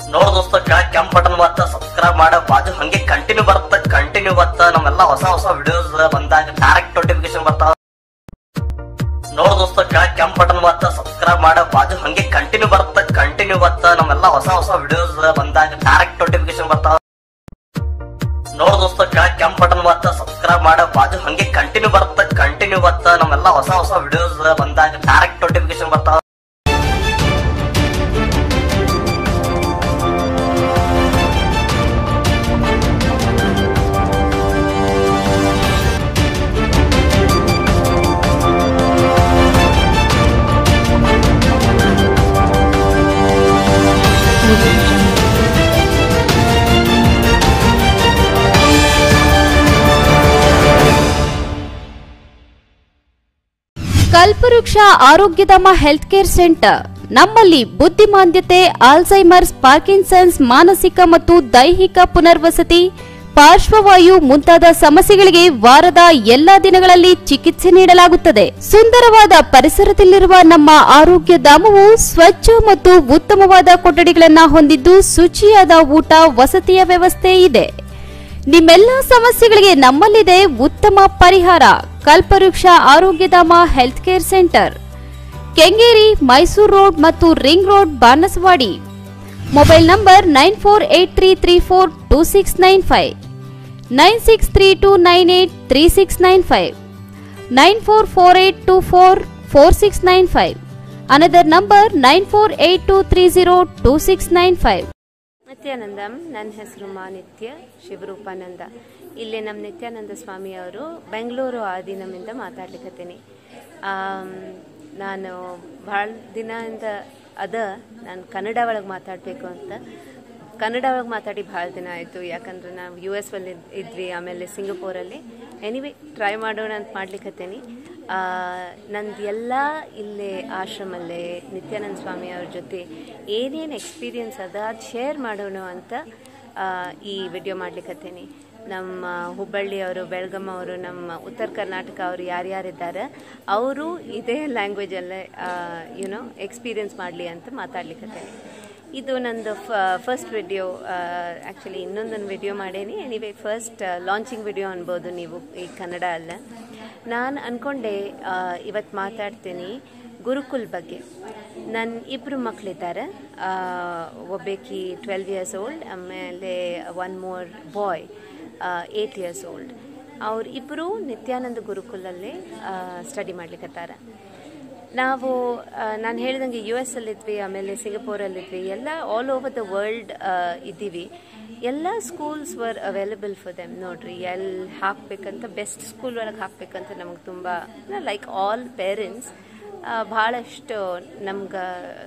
ನೋಡ್ ದೋಸ್ತ ಕೆಳಗ್ ಕೆಂಪ್ ಬಟನ್ ಬತ್ತ ಸಬ್ಸ್ಕ್ರೈಬ್ ಮಾಡ ಬಾಜು ಹಂಗೆ ಕಂಟಿನ್ಯೂ ಬರುತ್ತ ಕಂಟಿನ್ಯೂ ಬತ್ತ ನಮ್ಮೆಲ್ಲ ಹೊಸ ಹೊಸ ವಿಡಿಯೋಸ್ ಬಂದಾಗ ಡೈರೆಕ್ಟ್ ನೋಟಿಫಿಕೇಶನ್ ಬರ್ತಾವ ನೋಡ್ ದೋಸ್ತ ಕೆಳಗ್ ಕೆಂಪ್ ಬಟನ್ ಬತ್ತ ಸಬ್ಸ್ಕ್ರೈಬ್ ಮಾಡ ಬಾಜು ಹಂಗೆ ಕಂಟಿನ್ಯೂ ಬರುತ್ತ ಕಂಟಿನ್ಯೂ ಬತ್ತ ನಮ್ಮೆಲ್ಲ ಹೊಸ ಹೊಸ ವಿಡಿಯೋಸ್ ಬಂದಾಗ ಡೈರೆಕ್ಟ್ ನೋಟಿಫಿಕೇಶನ್ ಬರ್ತಾವ ನೋಡ್ ದೋಸ್ತ ಕೆಳಗ್ ಕೆಂಪ್ ಬಟನ್ ಬತ್ತ ಸಬ್ಸ್ಕ್ರೈಬ್ ಮಾಡ ಬಾಜು ಹಂಗೆ ಕಂಟಿನ್ಯೂ ಬರುತ್ತ ಕಂಟಿನ್ಯೂ ಬತ್ತ ನಮ್ಮೆಲ್ಲ ಹೊಸ ಹೊಸ ವಿಡಿಯೋಸ್ ಬಂದಾಗ ಡೈರೆಕ್ಟ್ ನೋಟಿಫಿಕೇಶನ್ ಬರ್ತಾವ ಕಲ್ಪವೃಕ್ಷ ಆರೋಗ್ಯಧಾಮ ಹೆಲ್ತ್ ಕೇರ್ ಸೆಂಟರ್ ನಮ್ಮಲ್ಲಿ ಬುದ್ಧಿಮಾಂದ್ಯತೆ ಆಲ್ಝೈಮರ್ಸ್ ಪಾರ್ಕಿನ್ಸನ್ಸ್ ಮಾನಸಿಕ ಮತ್ತು ದೈಹಿಕ ಪುನರ್ವಸತಿ ಪಾರ್ಶ್ವವಾಯು ಮುಂತಾದ ಸಮಸ್ಯೆಗಳಿಗೆ ವಾರದ ಎಲ್ಲಾ ದಿನಗಳಲ್ಲಿ ಚಿಕಿತ್ಸೆ ನೀಡಲಾಗುತ್ತದೆ ಸುಂದರವಾದ ಪರಿಸರದಲ್ಲಿರುವ ನಮ್ಮ ಆರೋಗ್ಯ ಧಾಮವು ಸ್ವಚ್ಛ ಮತ್ತು ಉತ್ತಮವಾದ ಕೊಠಡಿಗಳನ್ನ ಹೊಂದಿದ್ದು ಶುಚಿಯಾದ ಊಟ ವಸತಿಯ ವ್ಯವಸ್ಥೆ ಇದೆ ನಿಮ್ಮೆಲ್ಲ ಸಮಸ್ಯೆಗಳಿಗೆ ನಮ್ಮಲ್ಲಿದೆ ಉತ್ತಮ ಪರಿಹಾರ Kalpavriksha Arogyadhama health care centre Kengeri Mysuru road ಮತ್ತು ring road Banaswadi mobile number nine four eight three three four two six nine five nine six three two nine eight three six nine five nine four four eight two four four six nine five another number nine four eight two three zero two six nine five Nithyanandam ನನ್ನ ಹೆಸರು ಮಾನಿತ್ಯ ಶಿವರೂಪಾನಂದ ಇಲ್ಲಿ ನಮ್ಮ ನಿತ್ಯಾನಂದ ಸ್ವಾಮಿಯವರು Bengaluru ಆದಿನಮಿಂದ ಮಾತಾಡ್ಲಿಕ್ಕತ್ತೀನಿ am, ನಾನು ಭಾಳ ದಿನದಿಂದ ಅದ ನಾನು ಕನ್ನಡ ಒಳಗೆ ಮಾತಾಡಬೇಕು ಅಂತ ಕನ್ನಡ ಒಳಗೆ ಮಾತಾಡಿ ಭಾಳ ದಿನ ಆಯಿತು ಯಾಕಂದ್ರೆ ನಾವು ಯು ಎಸ್ ಅಲ್ಲಿ ಇದ್ವಿ ಆಮೇಲೆ ಸಿಂಗಪೂರಲ್ಲಿ ಎನಿವೆ ಟ್ರೈ ಮಾಡೋಣ ಅಂತ ಮಾಡ್ಲಿಕ್ಕತ್ತೀನಿ ನಂದು ಎಲ್ಲ ಇಲ್ಲೇ ಆಶ್ರಮಲ್ಲೇ ನಿತ್ಯಾನಂದ ಸ್ವಾಮಿ ಅವ್ರ ಜೊತೆ ಏನೇನು ಎಕ್ಸ್ಪೀರಿಯನ್ಸ್ ಅದ ಅದು ಶೇರ್ ಮಾಡೋಣ ಅಂತ ಆ, ಈ ವಿಡಿಯೋ ಮಾಡ್ಲಿಕ್ಕತ್ತೀನಿ ನಮ್ಮ ಹುಬ್ಬಳ್ಳಿಯವರು ಬೆಳಗಮ್ಮ ಅವರು ನಮ್ಮ ಉತ್ತರ ಕರ್ನಾಟಕ ಅವರು ಯಾರ್ಯಾರಿದ್ದಾರೆ ಅವರು ಇದೇ ಲ್ಯಾಂಗ್ವೇಜಲ್ಲೇ ಯುನೋ ಎಕ್ಸ್ಪೀರಿಯನ್ಸ್ ಮಾಡಲಿ ಅಂತ ಮಾತಾಡ್ಲಿಕ್ಕತ್ತೇನೆ ಇದು ನಂದು ಫಸ್ಟ್ ವಿಡಿಯೋ ಆ್ಯಕ್ಚುಲಿ ಇನ್ನೊಂದೊಂದು ವಿಡಿಯೋ ಮಾಡೇನಿ ಎನಿವೇ ಫಸ್ಟ್ ಲಾಂಚಿಂಗ್ ವಿಡಿಯೋ ಅನ್ಬೋದು ನೀವು ಈ ಕನ್ನಡ ಅಲ್ಲ ನಾನು ಅಂದ್ಕೊಂಡೆ ಇವತ್ತು ಮಾತಾಡ್ತೀನಿ ಗುರುಕುಲ್ ಬಗ್ಗೆ ನನ್ನ ಇಬ್ಬರು ಮಕ್ಕಳಿದ್ದಾರೆ ಒಬ್ಬೇಕಿ ಟ್ವೆಲ್ವ್ ಇಯರ್ಸ್ ಓಲ್ಡ್ ಆಮೇಲೆ one more boy eight years old ಅವ್ರಿಬ್ಬರು ನಿತ್ಯಾನಂದ ಗುರುಕುಲಲ್ಲೇ ಸ್ಟಡಿ ಮಾಡ್ಲಿಕ್ಕತ್ತಾರ ನಾವು ನಾನು ಹೇಳಿದಂಗೆ ಯು ಎಸ್ ಅಲ್ಲಿದ್ವಿ ಆಮೇಲೆ ಸಿಂಗಪೂರಲ್ಲಿದ್ವಿ ಎಲ್ಲ ಆಲ್ ಓವರ್ ದ ವರ್ಲ್ಡ್ ಇದ್ದೀವಿ ಎಲ್ಲ schools were available for them ನೋಡ್ರಿ ಎಲ್ಲಿ ಹಾಕ್ಬೇಕಂತ ಬೆಸ್ಟ್ ಸ್ಕೂಲ್ ಒಳಗೆ ಹಾಕ್ಬೇಕಂತ ನಮಗೆ ತುಂಬ ಲೈಕ್ ಆಲ್ ಪೇರೆಂಟ್ಸ್ ಭಾಳಷ್ಟು ನಮ್ಗೆ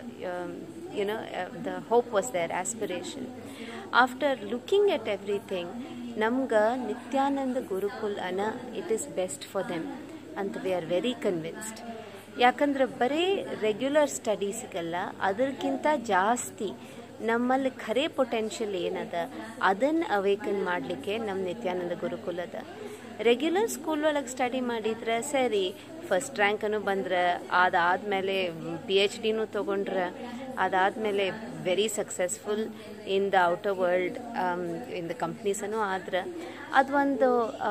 you know the hope was there aspiration after looking at everything ನಮ್ಗೆ ನಿತ್ಯಾನಂದ ಗುರುಕುಲ್ ಅನ it is best for them ಅಂತ ವಿ ಆರ್ ವೆರಿ ಕನ್ವಿನ್ಸ್ಡ್ ಯಾಕಂದ್ರೆ ಬರೀ ರೆಗ್ಯುಲರ್ ಸ್ಟಡೀಸ್ಗಲ್ಲ ಅದಕ್ಕಿಂತ ಜಾಸ್ತಿ ನಮ್ಮಲ್ಲಿ ಖರೆ ಪೊಟೆನ್ಷಿಯಲ್ ಏನದ ಅದನ್ನು ಅವೇಕನ್ ಮಾಡಲಿಕ್ಕೆ ನಮ್ಮ ನಿತ್ಯಾನಂದ ಗುರುಕುಲದ ರೆಗ್ಯುಲರ್ ಸ್ಕೂಲ್ ಒಳಗೆ ಸ್ಟಡಿ ಮಾಡಿದ್ರೆ ಸರಿ ಫಸ್ಟ್ ರ್ಯಾಂಕನು ಬಂದ್ರೆ ಅದಾದಮೇಲೆ ಪಿ ಎಚ್ ಡಿನೂ ತೊಗೊಂಡ್ರೆ ಅದಾದಮೇಲೆ very successful in the outer world in the ಕಂಪ್ನೀಸನು ಆದ್ರೆ ಅದೊಂದು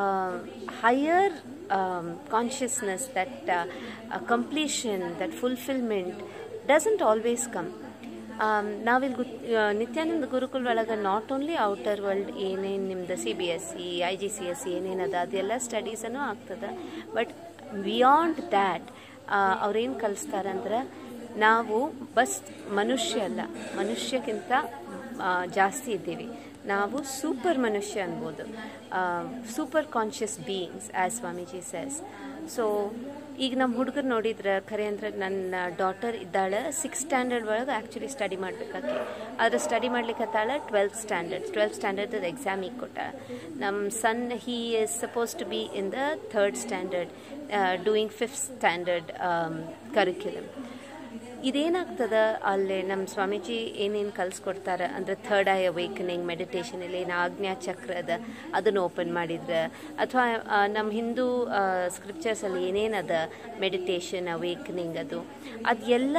higher consciousness that completion that fulfilment doesn't always come ನಾವಿಲ್ಲಿ ಗುತ್ ನಿತ್ಯಾನಂದ ಗುರುಕುಲ್ ಒಳಗೆ ನಾಟ್ ಓನ್ಲಿ ಔಟರ್ ವರ್ಲ್ಡ್ ಏನೇನು ನಿಮ್ದು C B S C I G C S C ಏನೇನದ ಅದೆಲ್ಲ ಸ್ಟಡೀಸನು ಆಗ್ತದೆ ಬಟ್ ಬಿಯಾಂಡ್ ದ್ಯಾಟ್ ಅವ್ರೇನು ಕಲಿಸ್ತಾರಂದ್ರೆ ನಾವು ಬಸ್ ಮನುಷ್ಯ ಅಲ್ಲ ಮನುಷ್ಯಕ್ಕಿಂತ ಜಾಸ್ತಿ ಇದ್ದೀವಿ ನಾವು ಸೂಪರ್ ಮನುಷ್ಯ ಅನ್ಬೋದು super conscious beings as Swamiji says so ಈಗ ನಮ್ಮ ಹುಡುಗರು ನೋಡಿದ್ರೆ ಖರೆ ಅಂದ್ರೆ ನನ್ನ ಡಾಟರ್ ಇದ್ದಾಳೆ ಸಿಕ್ಸ್ ಸ್ಟ್ಯಾಂಡರ್ಡ್ ಒಳಗೆ ಆ್ಯಕ್ಚುಲಿ ಸ್ಟಡಿ ಮಾಡ್ಬೇಕಾಕಿ ಆದರೆ ಸ್ಟಡಿ ಮಾಡ್ಲಿಕ್ಕತ್ತಾಳೆ twelfth standard twelfth standard exam ಈಗ ಕೊಟ್ಟ ನಮ್ಮ son he is suppose to be in the third standard doing fifth standard curriculum ಇದೇನಾಗ್ತದ ಅಲ್ಲಿ ನಮ್ಮ ಸ್ವಾಮೀಜಿ ಏನೇನು ಕಲಿಸ್ಕೊಡ್ತಾರೆ ಅಂದರೆ ಥರ್ಡ್ ಐ ಅವೇಕನಿಂಗ್ ಮೆಡಿಟೇಷನ್ ಇಲ್ಲಿ ಏನು ಆಜ್ಞಾ ಚಕ್ರ ಅದ ಅದನ್ನು ಓಪನ್ ಮಾಡಿದ್ರೆ ಅಥವಾ ನಮ್ಮ ಹಿಂದೂ ಸ್ಕ್ರಿಪ್ಚರ್ಸಲ್ಲಿ ಏನೇನದ ಮೆಡಿಟೇಷನ್ ಅವೇಕನಿಂಗ್ ಅದು ಅದೆಲ್ಲ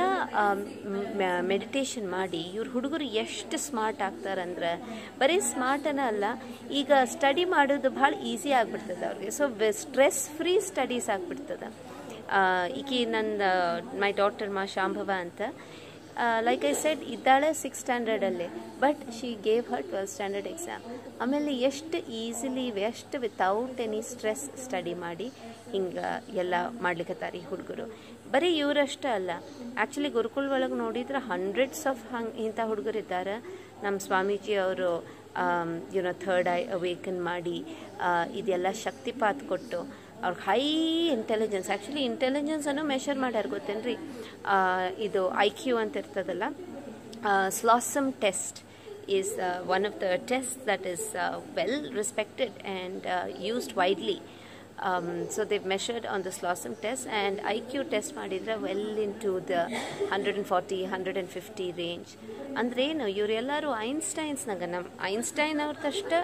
ಮೆಡಿಟೇಷನ್ ಮಾಡಿ ಇವ್ರ ಹುಡುಗರು ಎಷ್ಟು ಸ್ಮಾರ್ಟ್ ಆಗ್ತಾರಂದ್ರೆ ಬರೀ ಸ್ಮಾರ್ಟನ ಅಲ್ಲ ಈಗ ಸ್ಟಡಿ ಮಾಡೋದು ಭಾಳ ಈಸಿ ಆಗ್ಬಿಡ್ತದೆ ಅವ್ರಿಗೆ ಸೊ ಸ್ಟ್ರೆಸ್ ಫ್ರೀ ಸ್ಟಡೀಸ್ ಆಗ್ಬಿಡ್ತದೆ ಈಕಿ ನನ್ನ ಮೈ ಡಾಕ್ಟರ್ ಮಾ ಶಾಂಭವ ಅಂತ ಲೈಕ್ ಐ ಸೆಡ್ ಇದ್ದಾಳೆ ಸಿಕ್ಸ್ ಸ್ಟ್ಯಾಂಡರ್ಡಲ್ಲಿ but she gave her twelfth standard exam ಆಮೇಲೆ ಎಷ್ಟು ಈಸಿಲಿ ಎಷ್ಟು ವಿತೌಟ್ ಎನಿ ಸ್ಟ್ರೆಸ್ ಸ್ಟಡಿ ಮಾಡಿ ಹಿಂಗೆ ಎಲ್ಲ ಮಾಡ್ಲಿಕ್ಕತ್ತಾರೆ ಈ ಹುಡುಗರು ಬರೀ ಇವರಷ್ಟೇ ಅಲ್ಲ ಆ್ಯಕ್ಚುಲಿ ಗುರುಕುಲ್ ಒಳಗೆ ನೋಡಿದ್ರೆ ಹಂಡ್ರೆಡ್ಸ್ ಆಫ್ ಹಂಗೆ ಇಂಥ ಹುಡುಗರಿದ್ದಾರೆ ನಮ್ಮ ಸ್ವಾಮೀಜಿ ಅವರು ಯುನೋ ಥರ್ಡ್ ಐ ಅವೇಕನ್ ಮಾಡಿ ಇದೆಲ್ಲ ಶಕ್ತಿಪಾತ್ ಕೊಟ್ಟು ಅವ್ರಿಗೆ ಹೈ ಇಂಟೆಲಿಜೆನ್ಸ್ ಆ್ಯಕ್ಚುಲಿ ಇಂಟೆಲಿಜೆನ್ಸನ್ನು ಮೆಷರ್ ಮಾಡ್ಯಾರ ಗೊತ್ತೇನ್ರಿ ಇದು ಐ ಕ್ಯೂ ಅಂತ ಇರ್ತದಲ್ಲ ಸ್ಲಾಸಮ್ test is one of the test that is well respected and used widely um, so they've measured on the Slosum test and IQ test ಮಾಡಿದ್ರೆ well in to the hundred and forty hundred and fifty range ಅಂದ್ರೆ ಏನು ಇವರೆಲ್ಲರೂ ಐನ್ಸ್ಟೈನ್ಸ್ನಾಗ ನಮ್ಮ Einstein ಅವ್ರದಷ್ಟು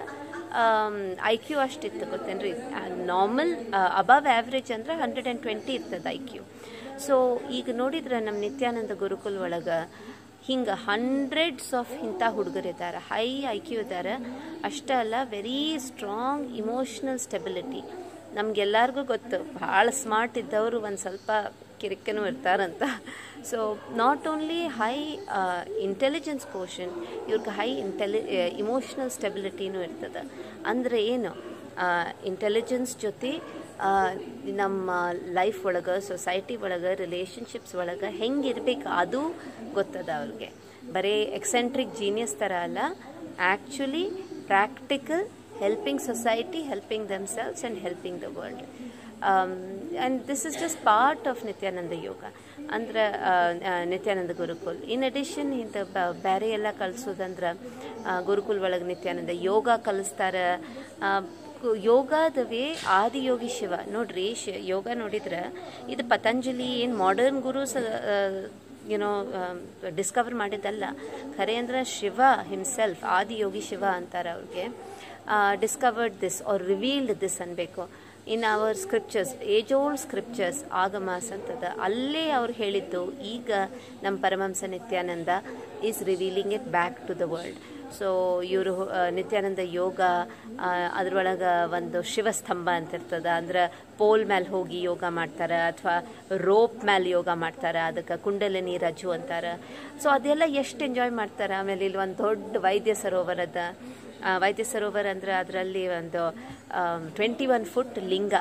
I Q ಅಷ್ಟಿತ್ತು ಗೊತ್ತೇನ್ರಿ normal above average ಅಂದ್ರೆ ಹಂಡ್ರೆಡ್ ಆ್ಯಂಡ್ ಟ್ವೆಂಟಿ ಇರ್ತದೆ ಐ ಕ್ಯೂ ಸೊ ಈಗ ನೋಡಿದ್ರೆ ನಮ್ಮ ನಿತ್ಯಾನಂದ ಗುರುಕುಲ್ ಒಳಗೆ ಹಿಂಗೆ ಹಂಡ್ರೆಡ್ಸ್ ಆಫ್ ಇಂಥ ಹುಡುಗರಿದ್ದಾರೆ ಹೈ ಐ ಕ್ಯೂ ಇದ್ದಾರೆ ಅಷ್ಟೇ ಅಲ್ಲ ವೆರಿ ಸ್ಟ್ರಾಂಗ್ ಇಮೋಷ್ನಲ್ ಸ್ಟೆಬಿಲಿಟಿ ನಮಗೆಲ್ಲರಿಗೂ ಗೊತ್ತು ಭಾಳ ಸ್ಮಾರ್ಟ್ ಇದ್ದವರು ಒಂದು ಸ್ವಲ್ಪ ಕಿರಿಕೆನೂ ಇರ್ತಾರಂತ so not only high intelligence portion ಇವ್ರಿಗೆ ಹೈ ಇಂಟೆಲಿ ಇಮೋಷ್ನಲ್ ಸ್ಟೆಬಿಲಿಟಿನೂ ಇರ್ತದೆ ಅಂದರೆ ಏನು ಇಂಟೆಲಿಜೆನ್ಸ್ ಜೊತೆ ನಮ್ಮ ಲೈಫ್ ಒಳಗೆ ಸೊಸೈಟಿ ಒಳಗೆ ರಿಲೇಷನ್ಶಿಪ್ಸ್ ಒಳಗೆ ಹೆಂಗಿರ್ಬೇಕು ಅದು ಗೊತ್ತದ ಅವ್ರಿಗೆ ಬರೀ ಎಕ್ಸೆಂಟ್ರಿಕ್ ಜೀನಿಯಸ್ ಥರ ಅಲ್ಲ actually practical helping society helping themselves and helping the world and this is just part of Nithyananda ಯೋಗ ಅಂದ್ರೆ ನಿತ್ಯಾನಂದ ಗುರುಕುಲ್ ಇನ್ ಅಡಿಷನ್ ಇಂಥ ಬೇರೆ ಎಲ್ಲ ಕಲಿಸೋದಂದ್ರೆ ಗುರುಕುಲ್ ಒಳಗೆ ನಿತ್ಯಾನಂದ ಯೋಗ ಕಲಿಸ್ತಾರೆ ಯೋಗದವೇ ಆದಿಯೋಗಿ ಶಿವ ನೋಡ್ರಿ ಶ ಯೋಗ ನೋಡಿದ್ರೆ ಇದು ಪತಂಜಲಿ ಏನು ಮಾಡರ್ನ್ ಗುರುಸ್ ಯುನೋ ಡಿಸ್ಕವರ್ ಮಾಡಿದ್ದಲ್ಲ ಖರೆ ಅಂದ್ರೆ ಶಿವ ಹಿಮ್ಸೆಲ್ಫ್ ಆದಿಯೋಗಿ ಶಿವ ಅಂತಾರೆ ಅವ್ರಿಗೆ discovered this R revealed this ಅನ್ಬೇಕು in our scriptures age old scriptures Agamas ಅಂತದ ಅಲ್ಲೇ ಅವ್ರು ಹೇಳಿದ್ದು ಈಗ ನಮ್ಮ Paramahamsa Nithyananda is revealing it back to the world so ಇವರು ನಿತ್ಯಾನಂದ ಯೋಗ ಅದ್ರೊಳಗೆ ಒಂದು ಶಿವಸ್ತಂಭ ಅಂತ ಇರ್ತದ ಅಂದ್ರೆ ಪೋಲ್ ಮೇಲೆ ಹೋಗಿ ಯೋಗ ಮಾಡ್ತಾರೆ ಅಥವಾ ರೋಪ್ ಮೇಲೆ ಯೋಗ ಮಾಡ್ತಾರೆ ಅದಕ್ಕೆ ಕುಂಡಲಿನಿ ರಜು ಅಂತಾರೆ ಸೊ ಅದೆಲ್ಲ ಎಷ್ಟು ಎಂಜಾಯ್ ಮಾಡ್ತಾರೆ ಆಮೇಲೆ ಇಲ್ಲಿ ಒಂದು ದೊಡ್ಡ ವೈದ್ಯ ಸರೋವರದ ವೈದ್ಯ ಸರೋವರ ಅಂದರೆ ಅದರಲ್ಲಿ ಒಂದು twenty one foot linga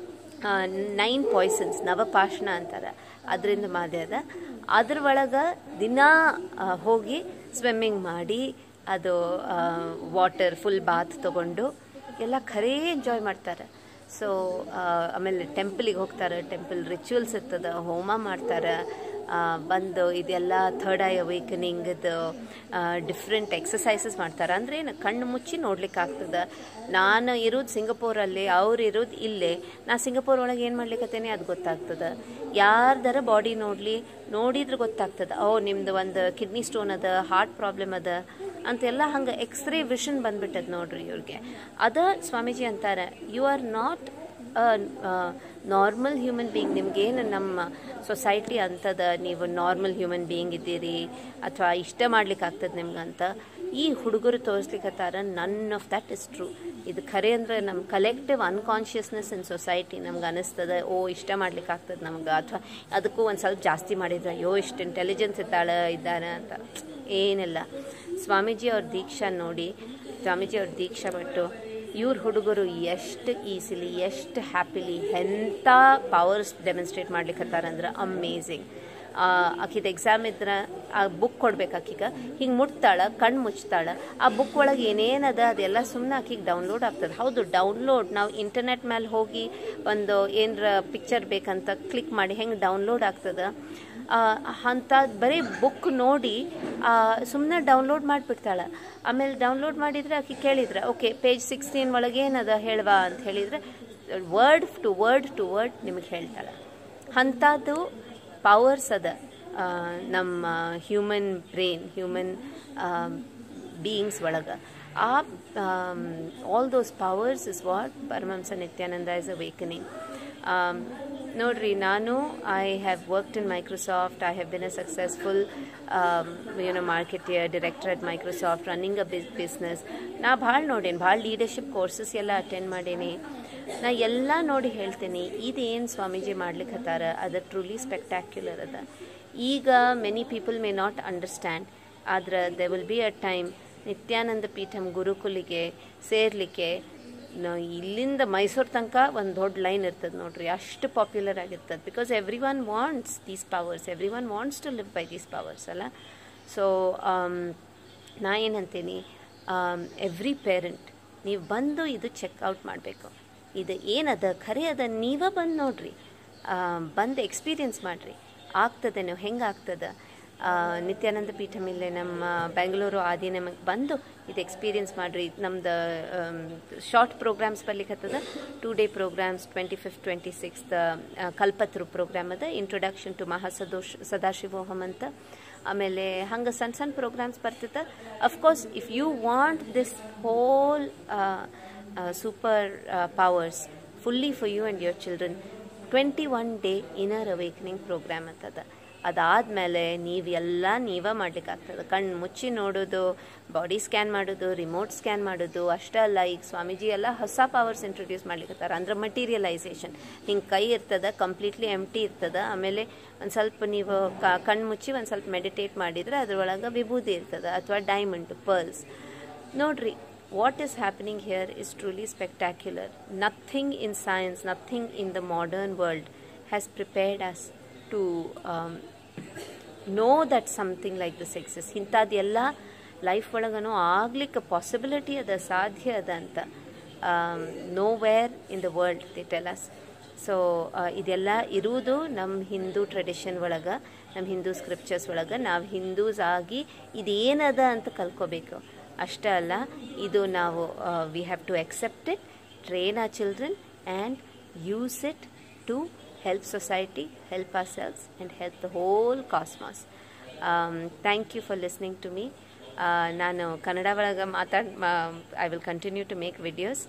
nine poisons ನವಪಾಷಣ ಅಂತಾರೆ ಅದರಿಂದ ಮಾದೆ ಅದ ಅದ್ರ ಒಳಗೆ ದಿನ ಹೋಗಿ ಸ್ವಿಮ್ಮಿಂಗ್ ಮಾಡಿ ಅದು ವಾಟರ್ ಫುಲ್ ಬಾತ್ ತೊಗೊಂಡು ಎಲ್ಲ ಖರೇ ಎಂಜಾಯ್ ಮಾಡ್ತಾರೆ ಸೊ ಆಮೇಲೆ ಟೆಂಪಲಿಗೆ ಹೋಗ್ತಾರೆ ಟೆಂಪಲ್ ರಿಚುವಲ್ಸ್ ಇರ್ತದೆ ಹೋಮ ಮಾಡ್ತಾರೆ ಬಂದು ಇದೆಲ್ಲ ಥರ್ಡ್ ಐ ಅವೇಕನಿಂಗದು ಡಿಫ್ರೆಂಟ್ ಎಕ್ಸಸೈಸಸ್ ಮಾಡ್ತಾರೆ ಅಂದರೆ ಏನು ಕಣ್ಣು ಮುಚ್ಚಿ ನೋಡ್ಲಿಕ್ಕೆ ಆಗ್ತದೆ ನಾನು ಇರೋದು ಸಿಂಗಪೂರಲ್ಲಿ ಅವ್ರು ಇರೋದು ಇಲ್ಲೇ ನಾ ಸಿಂಗಪೂರ್ ಒಳಗೆ ಏನು ಮಾಡ್ಲಿಕ್ಕತ್ತೇನೆ ಅದು ಗೊತ್ತಾಗ್ತದೆ ಯಾರ್ದಾರ ಬಾಡಿ ನೋಡಲಿ ನೋಡಿದ್ರೆ ಗೊತ್ತಾಗ್ತದೆ ಓ ನಿಮ್ದು ಒಂದು ಕಿಡ್ನಿ ಸ್ಟೋನ್ ಅದ ಹಾರ್ಟ್ ಪ್ರಾಬ್ಲಮ್ ಅದ ಅಂತೆಲ್ಲ ಹಂಗೆ ಎಕ್ಸ್ರೇ ವಿಷನ್ ಬಂದ್ಬಿಟ್ಟದ ನೋಡ್ರಿ ಇವ್ರಿಗೆ ಅದ ಸ್ವಾಮೀಜಿ ಅಂತಾರೆ you are not normal human being ನಿಮ್ಗೇನು ನಮ್ಮ ಸೊಸೈಟಿ ಅಂತದ ನೀವು ನಾರ್ಮಲ್ ಹ್ಯೂಮನ್ ಬೀಯಿಂಗ್ ಇದ್ದೀರಿ ಅಥವಾ ಇಷ್ಟ ಮಾಡ್ಲಿಕ್ಕೆ ಆಗ್ತದೆ ನಿಮ್ಗಂತ ಈ ಹುಡುಗರು ತೋರಿಸ್ಲಿಕ್ಕತ್ತಾರ none of that is true ಇದು ಖರೆ ಅಂದ್ರೆ ನಮ್ಮ ಕಲೆಕ್ಟಿವ್ ಅನ್ಕಾನ್ಷಿಯಸ್ನೆಸ್ ಇನ್ ಸೊಸೈಟಿ ನಮ್ಗೆ ಅನಿಸ್ತದೆ ಓ ಇಷ್ಟ ಮಾಡ್ಲಿಕ್ಕೆ ಆಗ್ತದೆ ನಮ್ಗೆ ಅಥವಾ ಅದಕ್ಕೂ ಒಂದು ಸ್ವಲ್ಪ ಜಾಸ್ತಿ ಮಾಡಿದ್ರೆ ಅಯ್ಯೋ ಇಷ್ಟು ಇಂಟೆಲಿಜೆನ್ಸ್ ಇದ್ದಾಳೆ ಇದ್ದಾನೆ ಅಂತ ಏನಿಲ್ಲ ಸ್ವಾಮೀಜಿ ಅವ್ರ ದೀಕ್ಷಾ ನೋಡಿ ಸ್ವಾಮೀಜಿ ಅವ್ರ ದೀಕ್ಷಾ ಬಿಟ್ಟು ಇವ್ರ ಹುಡುಗರು ಎಷ್ಟು ಈಸಿಲಿ ಎಷ್ಟು ಹ್ಯಾಪಿಲಿ ಎಂಥ ಪವರ್ಸ್ ಡೆಮಾನ್ಸ್ಟ್ರೇಟ್ ಮಾಡ್ಲಿಕ್ಕತ್ತಾರಂದ್ರೆ ಅಮೇಝಿಂಗ್ ಆಕಿದ ಎಕ್ಸಾಮ್ ಇದ್ರೆ ಆ ಬುಕ್ ಕೊಡ್ಬೇಕು ಆಕಿಗೆ ಹಿಂಗೆ ಮುಟ್ತಾಳೆ ಕಣ್ಣು ಮುಚ್ತಾಳೆ ಆ ಬುಕ್ ಒಳಗೆ ಏನೇನದ ಅದೆಲ್ಲ ಸುಮ್ಮನೆ ಆಕಿಗೆ ಡೌನ್ಲೋಡ್ ಆಗ್ತದೆ ಹೌದು ಡೌನ್ಲೋಡ್ ನಾವು ಇಂಟರ್ನೆಟ್ ಮೇಲೆ ಹೋಗಿ ಒಂದು ಏನರ ಪಿಕ್ಚರ್ ಬೇಕಂತ ಕ್ಲಿಕ್ ಮಾಡಿ ಹೆಂಗೆ ಡೌನ್ಲೋಡ್ ಆಗ್ತದೆ ಅಂಥ ಬರೀ ಬುಕ್ ನೋಡಿ ಸುಮ್ಮನೆ ಡೌನ್ಲೋಡ್ ಮಾಡಿಬಿಡ್ತಾಳೆ ಆಮೇಲೆ ಡೌನ್ಲೋಡ್ ಮಾಡಿದರೆ ಆಕೆ ಕೇಳಿದ್ರೆ ಓಕೆ ಪೇಜ್ ಸಿಕ್ಸ್ಟೀನ್ ಒಳಗೆ ಏನದ ಹೇಳ್ವಾ ಅಂತ ಹೇಳಿದರೆ word to word to word ನಿಮಗೆ ಹೇಳ್ತಾಳೆ ಅಂಥದ್ದು ಪವರ್ಸ್ ಅದ ನಮ್ಮ ಹ್ಯೂಮನ್ ಬ್ರೈನ್ ಹ್ಯೂಮನ್ ಬೀಯಿಂಗ್ಸ್ ಒಳಗೆ ಆ all those powers is what Paramahamsa Nithyananda is awakening ನೋಡ್ರಿ ನಾನು I have worked in Microsoft I have been a successful you know marketer director at Microsoft running a ಬಿಸ್ ಬಿಸ್ನೆಸ್ ನಾ ಭಾಳ ನೋಡೇನಿ ಭಾಳ ಲೀಡರ್ಶಿಪ್ ಕೋರ್ಸಸ್ ಎಲ್ಲ attend ಮಾಡೇನಿ ನಾ ಎಲ್ಲ ನೋಡಿ ಹೇಳ್ತೀನಿ ಇದೇನು ಸ್ವಾಮೀಜಿ ಮಾಡ್ಲಿಕ್ಕೆ ಹತ್ತಾರ ಅದು ಟ್ರೂಲಿ ಸ್ಪೆಕ್ಟ್ಯಾಕ್ಯುಲರ್ ಅದ ಈಗ many people may not understand ಆದ್ರೆ they will be a time Nithyananda Peetham ಗುರುಕುಲಿಗೆ ಸೇರ್ಲಿಕ್ಕೆ ನ- ಇಲ್ಲಿಂದ ಮೈಸೂರು ತನಕ ಒಂದು ದೊಡ್ಡ ಲೈನ್ ಇರ್ತದೆ ನೋಡ್ರಿ ಅಷ್ಟು ಪಾಪ್ಯುಲರ್ ಆಗಿರ್ತದೆ because everyone wants these powers everyone wants to live by these powers ಅಲ್ಲ ಸೊ ನಾ ಏನಂತೀನಿ ಎವ್ರಿ ಪೇರೆಂಟ್ ನೀವು ಬಂದು ಇದು ಚೆಕ್ಔಟ್ ಮಾಡಬೇಕು ಇದು ಏನದ ಖರೆ ಅದ ನೀವ ಬಂದು ನೋಡ್ರಿ ಬಂದು ಎಕ್ಸ್ಪೀರಿಯನ್ಸ್ ಮಾಡಿರಿ ಆಗ್ತದೆ ನೀವು ಹೆಂಗೆ ಆಗ್ತದೆ ಆ, ನಿತ್ಯಾನಂದ ಪೀಠ ಮೇಲೆ ನಮ್ಮ ಬೆಂಗಳೂರು ಆದಿ ನಮಗೆ ಬಂದು ಇದು ಎಕ್ಸ್ಪೀರಿಯನ್ಸ್ ಮಾಡಿರಿ ನಮ್ದು ಶಾರ್ಟ್ ಪ್ರೋಗ್ರಾಮ್ಸ್ ಬರ್ಲಿಕ್ಕೆ ಹತ್ತದ two day programmes twenty fifth twenty sixth Kalpataru programme ಅದ ಇಂಟ್ರೊಡಕ್ಷನ್ ಟು ಮಹಾಸದೋಷ್ ಸದಾಶಿವೋಹಂ ಅಂತ ಆಮೇಲೆ ಹಂಗೆ ಸಣ್ಣ ಸಣ್ಣ ಪ್ರೋಗ್ರಾಮ್ಸ್ ಬರ್ತದೆ of course if you want this whole super powers fully for you and your children twenty one day inner awakening programme ಅಂತದ ಅದಾದಮೇಲೆ ನೀವು ಎಲ್ಲ ನೀವೇ ಮಾಡ್ಲಿಕ್ಕಾಗ್ತದೆ ಕಣ್ಣು ಮುಚ್ಚಿ ನೋಡೋದು ಬಾಡಿ ಸ್ಕ್ಯಾನ್ ಮಾಡೋದು ರಿಮೋಟ್ ಸ್ಕ್ಯಾನ್ ಮಾಡೋದು ಅಷ್ಟೇ ಅಲ್ಲ ಈಗ ಸ್ವಾಮೀಜಿ ಎಲ್ಲ ಹೊಸ ಪವರ್ಸ್ ಇಂಟ್ರೊಡ್ಯೂಸ್ ಮಾಡ್ಲಿಕ್ಕತ್ತಾರ ಅಂದ್ರೆ ಮಟೀರಿಯಲೈಸೇಷನ್ ಹಿಂಗೆ ಕೈ ಇರ್ತದ ಕಂಪ್ಲೀಟ್ಲಿ ಎಂಟಿ ಇರ್ತದ ಆಮೇಲೆ ಒಂದು ಸ್ವಲ್ಪ ನೀವು ಕ- ಕಣ್ಣು ಮುಚ್ಚಿ ಒಂದು ಸ್ವಲ್ಪ ಮೆಡಿಟೇಟ್ ಮಾಡಿದ್ರೆ ಅದ್ರೊಳಗೆ ವಿಭೂತಿ ಇರ್ತದ ಅಥವಾ ಡೈಮಂಡ್ ಪರ್ಲ್ಸ್ ನೋಡ್ರಿ what is happening here is truly spectacular. Nothing in science, nothing in the modern world has prepared us to um, know that something like this exists. ಇಂಥದ್ದೆಲ್ಲ ಲೈಫ್ ಒಳಗನು ಆಗ್ಲಿಕ್ಕೆ ಪಾಸಿಬಿಲಿಟಿ ಅದ ಸಾಧ್ಯ ಅದ ಅಂತ nowhere in the world they tell us so ಇದೆಲ್ಲ ಇರುವುದು ನಮ್ಮ ಹಿಂದೂ ಟ್ರೆಡಿಷನ್ ಒಳಗೆ ನಮ್ಮ ಹಿಂದೂ ಸ್ಕ್ರಿಪ್ಚರ್ಸ್ ಒಳಗೆ ನಾವು ಹಿಂದೂಸ್ ಆಗಿ ಇದೇನದ ಅಂತ ಕಲ್ಕೋಬೇಕು ಅಷ್ಟೇ ಅಲ್ಲ ಇದು ನಾವು we have to accept it, train our children, and use it to help society, help ourselves, and help the whole cosmos. Thank you for listening to me. ನಾನು ಕನ್ನಡ ಒಳಗೆ ಮಾತಾಡ್ I will continue to make videos.